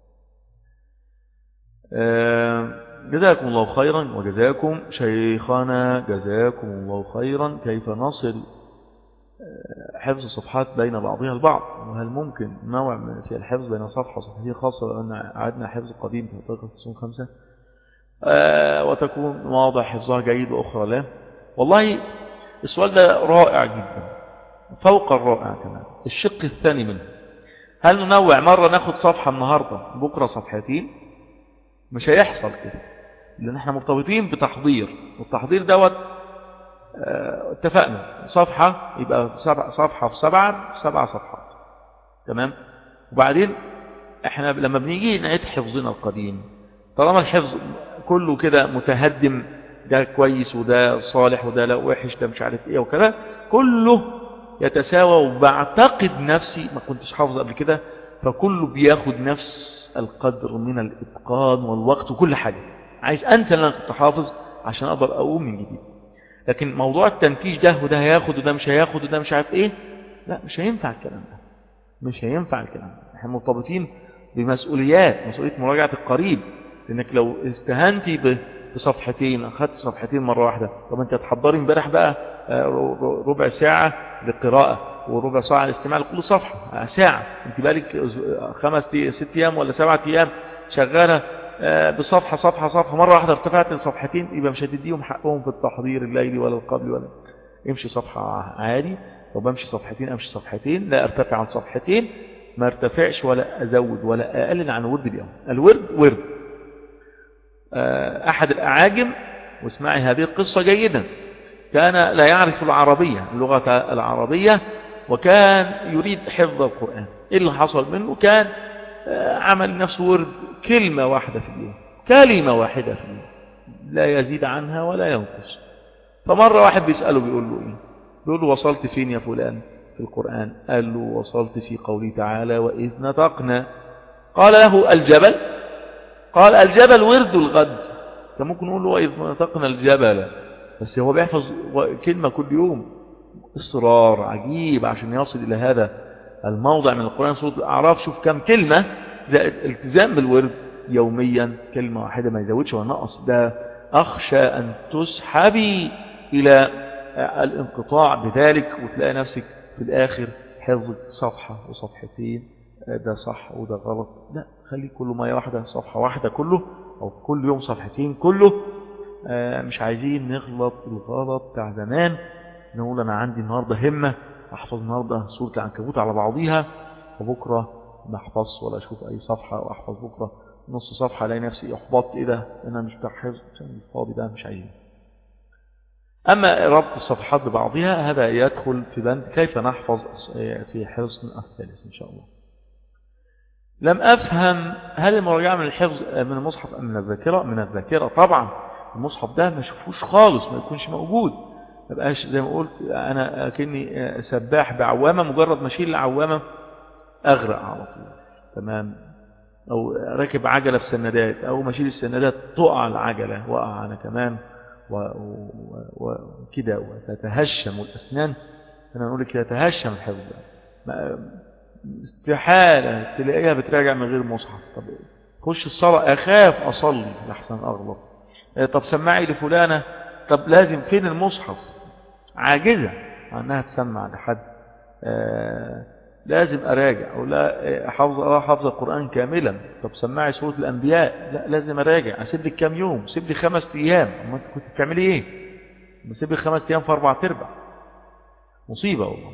آه، جزاكم الله خيرا وجزاكم شيخنا جزاكم الله خيرا كيف نصل آه، حفظ الصفحات بين بعضها البعض وهل ممكن نوع من في الحفظ بين صفحة وصفحتين خاصة لأن عدنا حفظ قديم في طريقة خصوم خمسة آه، وتكون واضح حفظها جيد وأخرى لا والله السؤال ده رائع جدا فوق الرائع كمان الشق الثاني منه هل ننوع مرة ناخد صفحة النهاردة بكرة صفحتين مش هيحصل كده لأن احنا مرتبطين بتحضير والتحضير دوت آه، اتفقنا صفحة يبقى سبع صفحة في سبعة سبع صفحات تمام وبعدين احنا لما بنيجي نعيد حفظنا القديم طالما الحفظ كله كده متهدم ده كويس وده صالح وده لا وحش ده مش عارف ايه وكذا كله يتساوى وبعتقد نفسي ما كنتش حافظ قبل كده فكله بياخد نفس القدر من الاتقان والوقت وكل حاجة عايز انسى اللي انا كنت حافظ عشان اقدر اقوم من جديد لكن موضوع التنتيج ده وده هياخد وده مش هياخد وده مش عارف ايه لا مش هينفع الكلام ده مش هينفع الكلام ده احنا مرتبطين بمسؤوليات مسؤولية مراجعة القريب لانك لو استهنتي ب- بصفحتين اخدت صفحتين مرة واحدة طب انت هتحضري امبارح بقى آه، ر- ر- ربع ساعة للقراءة وربع ساعة للاستماع لكل صفحة آه، ساعة انت بالك أز- خمس تي- ست ايام ولا سبعة ايام شغالة آه، بصفحة صفحة صفحة مرة واحدة ارتفعت لصفحتين يبقى مش هتديهم حقهم في التحضير الليلي ولا القبل ولا امشي صفحة عادي طب امشي صفحتين امشي صفحتين لا ارتفع عن صفحتين ما ارتفعش ولا ازود ولا اقلل عن ورد اليوم الورد ورد آه، احد الاعاجم واسمعي هذه القصة جيدا كان لا يعرف العربية اللغة العربية وكان يريد حفظ القرآن ايه اللي حصل منه كان آه، عمل نفسه ورد كلمة واحدة في اليوم كلمة واحدة في اليوم لا يزيد عنها ولا ينقص فمرة واحد بيسأله بيقول له ايه بيقول له وصلت فين يا فلان في القرآن قال له وصلت في قوله تعالى وإذ نطقنا قال له الجبل قال الجبل ورد الغد كان ممكن نقول له وإذ نطقنا الجبل بس هو بيحفظ كلمة كل يوم إصرار عجيب عشان يصل إلى هذا الموضع من القرآن سورة الأعراف شوف كم كلمة زائد التزام بالورد يوميا كلمة واحدة ما يزودش ولا نقص ده أخشى أن تسحبي إلى الانقطاع بذلك وتلاقي نفسك في الآخر حفظت صفحة وصفحتين ده صح وده غلط لا خلي كل ما واحدة صفحة واحدة كله أو كل يوم صفحتين كله آه، مش عايزين نغلط الغلط بتاع زمان نقول أنا عندي النهاردة همة أحفظ النهاردة سورة العنكبوت على بعضيها وبكرة ما أحفظش ولا أشوف أي صفحة وأحفظ بكرة نص صفحة ألاقي نفسي أحبطت إيه ده أنا مش بتاع حفظ عشان فاضي ده مش عايزين أما ربط الصفحات ببعضها هذا يدخل في بند كيف نحفظ في حفظ الثالث إن شاء الله لم أفهم هل المراجعة من الحفظ من المصحف أم من الذاكرة من الذاكرة طبعا المصحف ده ما شوفوش خالص ما يكونش موجود ما بقاش زي ما قلت أنا كني سباح بعوامة مجرد ما أشيل العوامة أغرق على طول تمام أو راكب عجلة في سندات أو ماشيل السندات تقع العجلة وقع أنا كمان وكده وتتهشم الأسنان أنا أقول لك تتهشم الحفظ استحالة تلاقيها بتراجع من غير مصحف طب خش الصلاة أخاف أصلي لحسن أغلط طب سمعي لفلانة طب لازم فين المصحف عاجزة عنها تسمع لحد آه لازم أراجع أو لا حافظ أرى حافظ القرآن كاملا طب سمعي سورة الأنبياء لا لازم أراجع أسيب لك كام يوم سيب لي خمس أيام أما أنت كنت بتعملي إيه سيب لي خمس أيام في أربع تربع مصيبة والله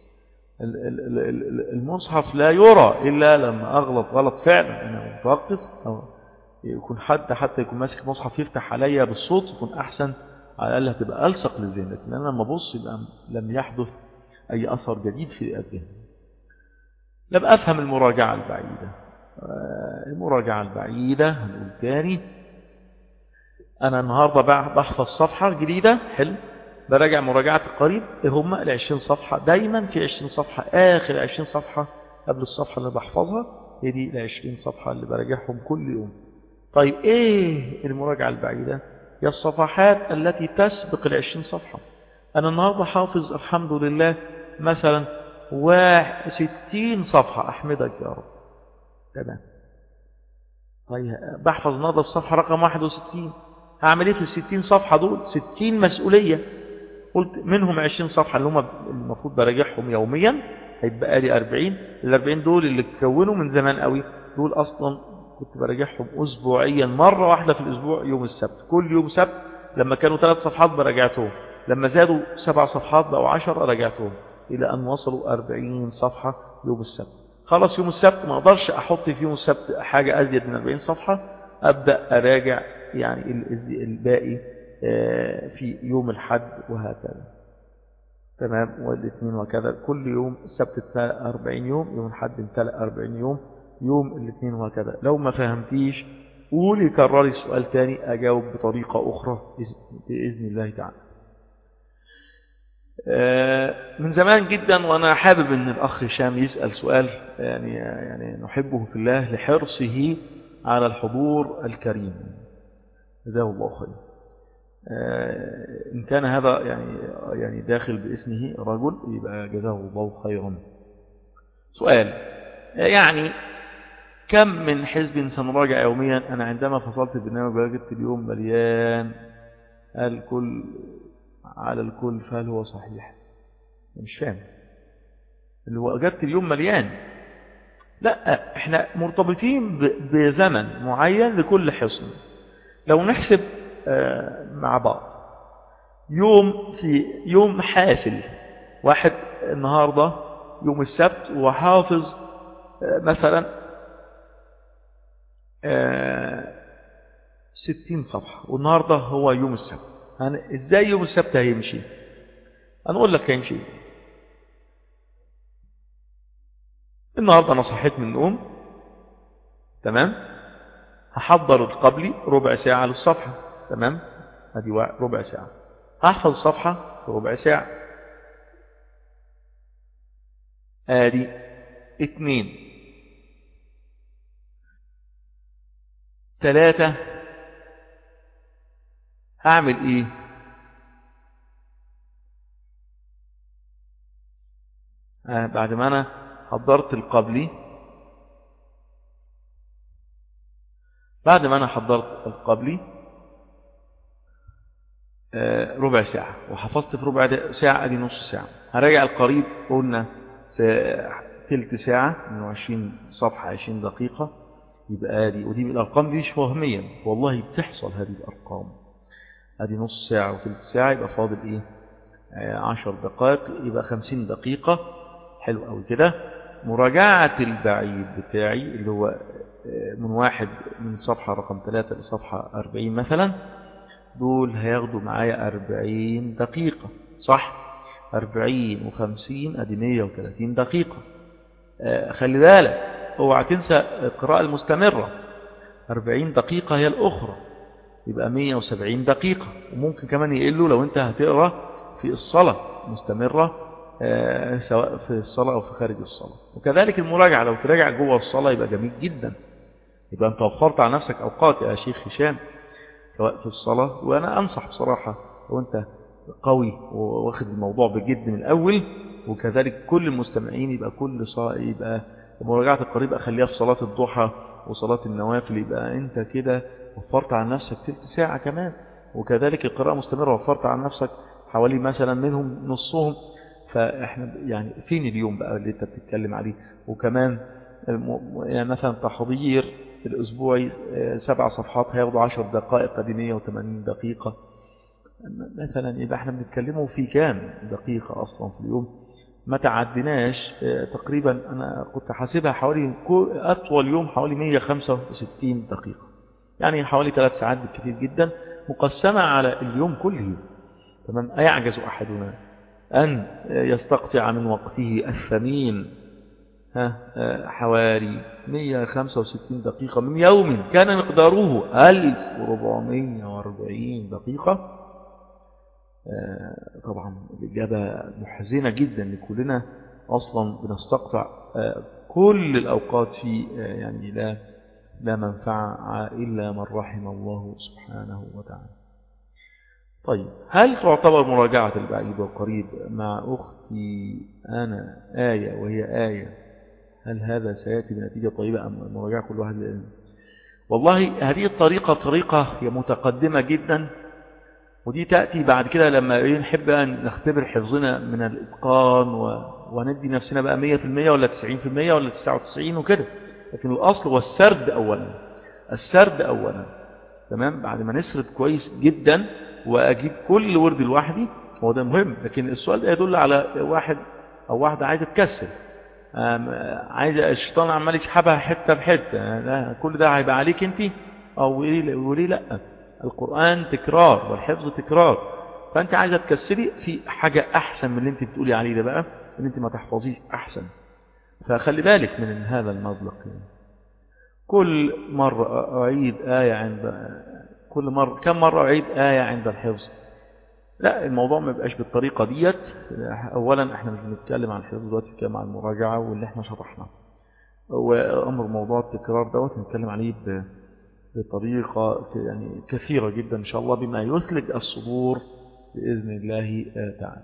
المصحف لا يرى إلا لما أغلط غلط فعلا أنا متوقف أو يكون حد حتى يكون ماسك مصحف يفتح عليا بالصوت يكون أحسن على الأقل هتبقى ألصق للذهن لكن أنا لما أبص يبقى لم يحدث أي أثر جديد في الذهن لم أفهم المراجعة البعيدة المراجعة البعيدة هنقول تاني أنا النهاردة بحفظ صفحة جديدة حلو براجع مراجعة القريب هم العشرين صفحة دايما في عشرين صفحة آخر عشرين صفحة قبل الصفحة اللي بحفظها هي دي العشرين صفحة اللي براجعهم كل يوم طيب إيه المراجعة البعيدة هي الصفحات التي تسبق العشرين صفحة أنا النهاردة حافظ الحمد لله مثلا واحد ستين صفحة أحمدك يا رب تمام طيب بحفظ النهاردة الصفحة رقم واحد وستين هعمل ايه في الستين صفحة دول ستين مسؤولية قلت منهم عشرين صفحة اللي هم المفروض براجعهم يوميا هيبقى لي أربعين الأربعين دول اللي تكونوا من زمان قوي دول أصلا كنت براجعهم أسبوعيا مرة واحدة في الأسبوع يوم السبت كل يوم سبت لما كانوا ثلاث صفحات براجعتهم لما زادوا سبع صفحات بقوا عشر راجعتهم إلى أن وصلوا أربعين صفحة يوم السبت خلاص يوم السبت ما أقدرش أحط في يوم السبت حاجة أزيد من أربعين صفحة أبدأ أراجع يعني الباقي في يوم الحد وهكذا تمام والاثنين وكذا كل يوم السبت 40 يوم يوم الحد 40 يوم يوم الاثنين وهكذا لو ما فهمتيش قولي كرري السؤال تاني أجاوب بطريقة أخرى بإذن الله تعالى من زمان جدا وأنا حابب أن الأخ هشام يسأل سؤال يعني, يعني نحبه في الله لحرصه على الحضور الكريم جزاه الله خير إن كان هذا يعني يعني داخل باسمه رجل يبقى جزاه الله خيرا سؤال يعني كم من حزب سنراجع يوميا أنا عندما فصلت البرنامج وجدت اليوم مليان الكل على الكل فهل هو صحيح مش فاهم اللي هو وجدت اليوم مليان لا احنا مرتبطين بزمن معين لكل حصن لو نحسب مع بعض يوم في يوم حافل واحد النهاردة يوم السبت وحافظ مثلا ستين صفحة والنهاردة هو يوم السبت ازاي يوم السبت هيمشي هنقول لك هيمشي النهاردة انا صحيت من النوم تمام هحضر القبلي ربع ساعة للصفحة تمام هذه ربع ساعة هحفظ الصفحة في ربع ساعة ادي اتنين ثلاثة هعمل ايه آه بعد ما انا حضرت القبلي بعد ما انا حضرت القبلي آه ربع ساعة وحفظت في ربع ساعة ادي نص ساعة هراجع القريب قلنا في تلت ساعة من 20 صفحة 20 دقيقة يبقى ادي ودي الارقام دي مش وهميا والله بتحصل هذه الارقام ادي نص ساعة وثلث ساعة يبقى فاضل ايه آه عشر دقائق يبقى خمسين دقيقة حلو قوي كده مراجعة البعيد بتاعي اللي هو من واحد من صفحة رقم ثلاثة لصفحة أربعين مثلا دول هياخدوا معايا أربعين دقيقة صح أربعين وخمسين أدي مية وثلاثين دقيقة آه خلي بالك اوعى تنسى القراءة المستمرة أربعين دقيقة هي الأخرى يبقى 170 دقيقة وممكن كمان يقلوا لو انت هتقرأ في الصلاة مستمرة آه، سواء في الصلاة أو في خارج الصلاة وكذلك المراجعة لو تراجع جوه الصلاة يبقى جميل جدا يبقى أنت وفرت على نفسك أوقات يا شيخ هشام سواء في الصلاة وأنا أنصح بصراحة لو أنت قوي واخد الموضوع بجد من الأول وكذلك كل المستمعين يبقى كل صلاة يبقى مراجعة القريب أخليها في صلاة الضحى وصلاة النوافل يبقى أنت كده وفرت على نفسك تلت ساعة كمان وكذلك القراءة مستمرة وفرت على نفسك حوالي مثلا منهم نصهم فاحنا يعني فين اليوم بقى اللي انت بتتكلم عليه وكمان الم- يعني مثلا تحضير الأسبوعي آه، سبع صفحات هياخدوا عشر دقائق دي 180 دقيقة مثلا يبقى احنا بنتكلموا في كام دقيقة أصلا في اليوم ما تعدناش آه، تقريبا أنا كنت حاسبها حوالي كو- أطول يوم حوالي 165 دقيقة يعني حوالي ثلاث ساعات بالكثير جدا مقسمة على اليوم كله تمام أيعجز أحدنا أن يستقطع من وقته الثمين ها آه، حوالي 165 دقيقة من يوم كان مقداره 1440 دقيقة آه، طبعا الإجابة محزنة جدا لكلنا أصلا بنستقطع آه، كل الأوقات في آه، يعني لا لا منفعة إلا من رحم الله سبحانه وتعالى طيب هل تعتبر مراجعة البعيد والقريب مع أختي أنا آية وهي آية هل هذا سيأتي بنتيجة طيبة أم مراجعة كل واحد لأن والله هذه الطريقة طريقة هي متقدمة جدا ودي تأتي بعد كده لما إيه نحب أن نختبر حفظنا من الإتقان و... وندي نفسنا بقى 100% ولا 90% ولا 99 وكده لكن الأصل هو السرد أولا السرد أولا تمام بعد ما نسرد كويس جدا وأجيب كل ورد لوحدي هو ده مهم لكن السؤال ده يدل على واحد أو واحدة عايزة تكسل آم، عايزة الشيطان عمال يسحبها حتة بحتة لا كل ده هيبقى عليك انت أو وليه وليه لا القرآن تكرار والحفظ تكرار فأنت عايزة تكسري في حاجة أحسن من اللي انت بتقولي عليه ده بقى ان انت ما تحفظيش أحسن فخلي بالك من هذا المزلق يعني. كل مرة أعيد آية عند كل مرة كم مرة أعيد آية عند الحفظ لا الموضوع ما يبقاش بالطريقة ديت أولا احنا مش بنتكلم عن الحفظ دلوقتي بنتكلم عن المراجعة واللي احنا شرحناه وأمر موضوع التكرار دوت نتكلم عليه ب- بطريقة ك- يعني كثيرة جدا إن شاء الله بما يثلج الصدور بإذن الله آه، تعالى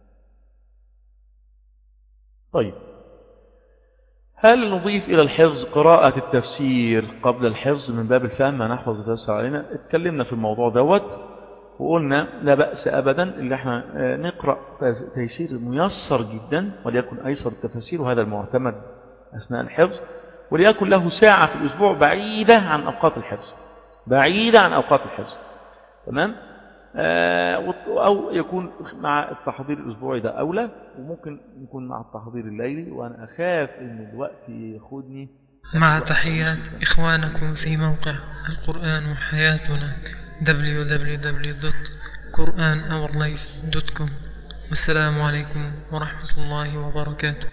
طيب هل نضيف إلى الحفظ قراءة التفسير قبل الحفظ من باب الفهم ما نحفظ التفسير علينا اتكلمنا في الموضوع دوت وقلنا لا بأس أبدا اللي احنا آه، نقرأ تيسير ميسر جدا وليكن أيسر التفاسير وهذا المعتمد أثناء الحفظ وليكن له ساعة في الأسبوع بعيدة عن أوقات الحفظ بعيدة عن أوقات الحفظ تمام آه، وت- أو يكون مع التحضير الأسبوعي ده أولى وممكن يكون مع التحضير الليلي وأنا أخاف إن الوقت ياخدني مع تحيات إخوانكم في موقع القرآن حياتنا www.quranourlife.com والسلام عليكم ورحمة الله وبركاته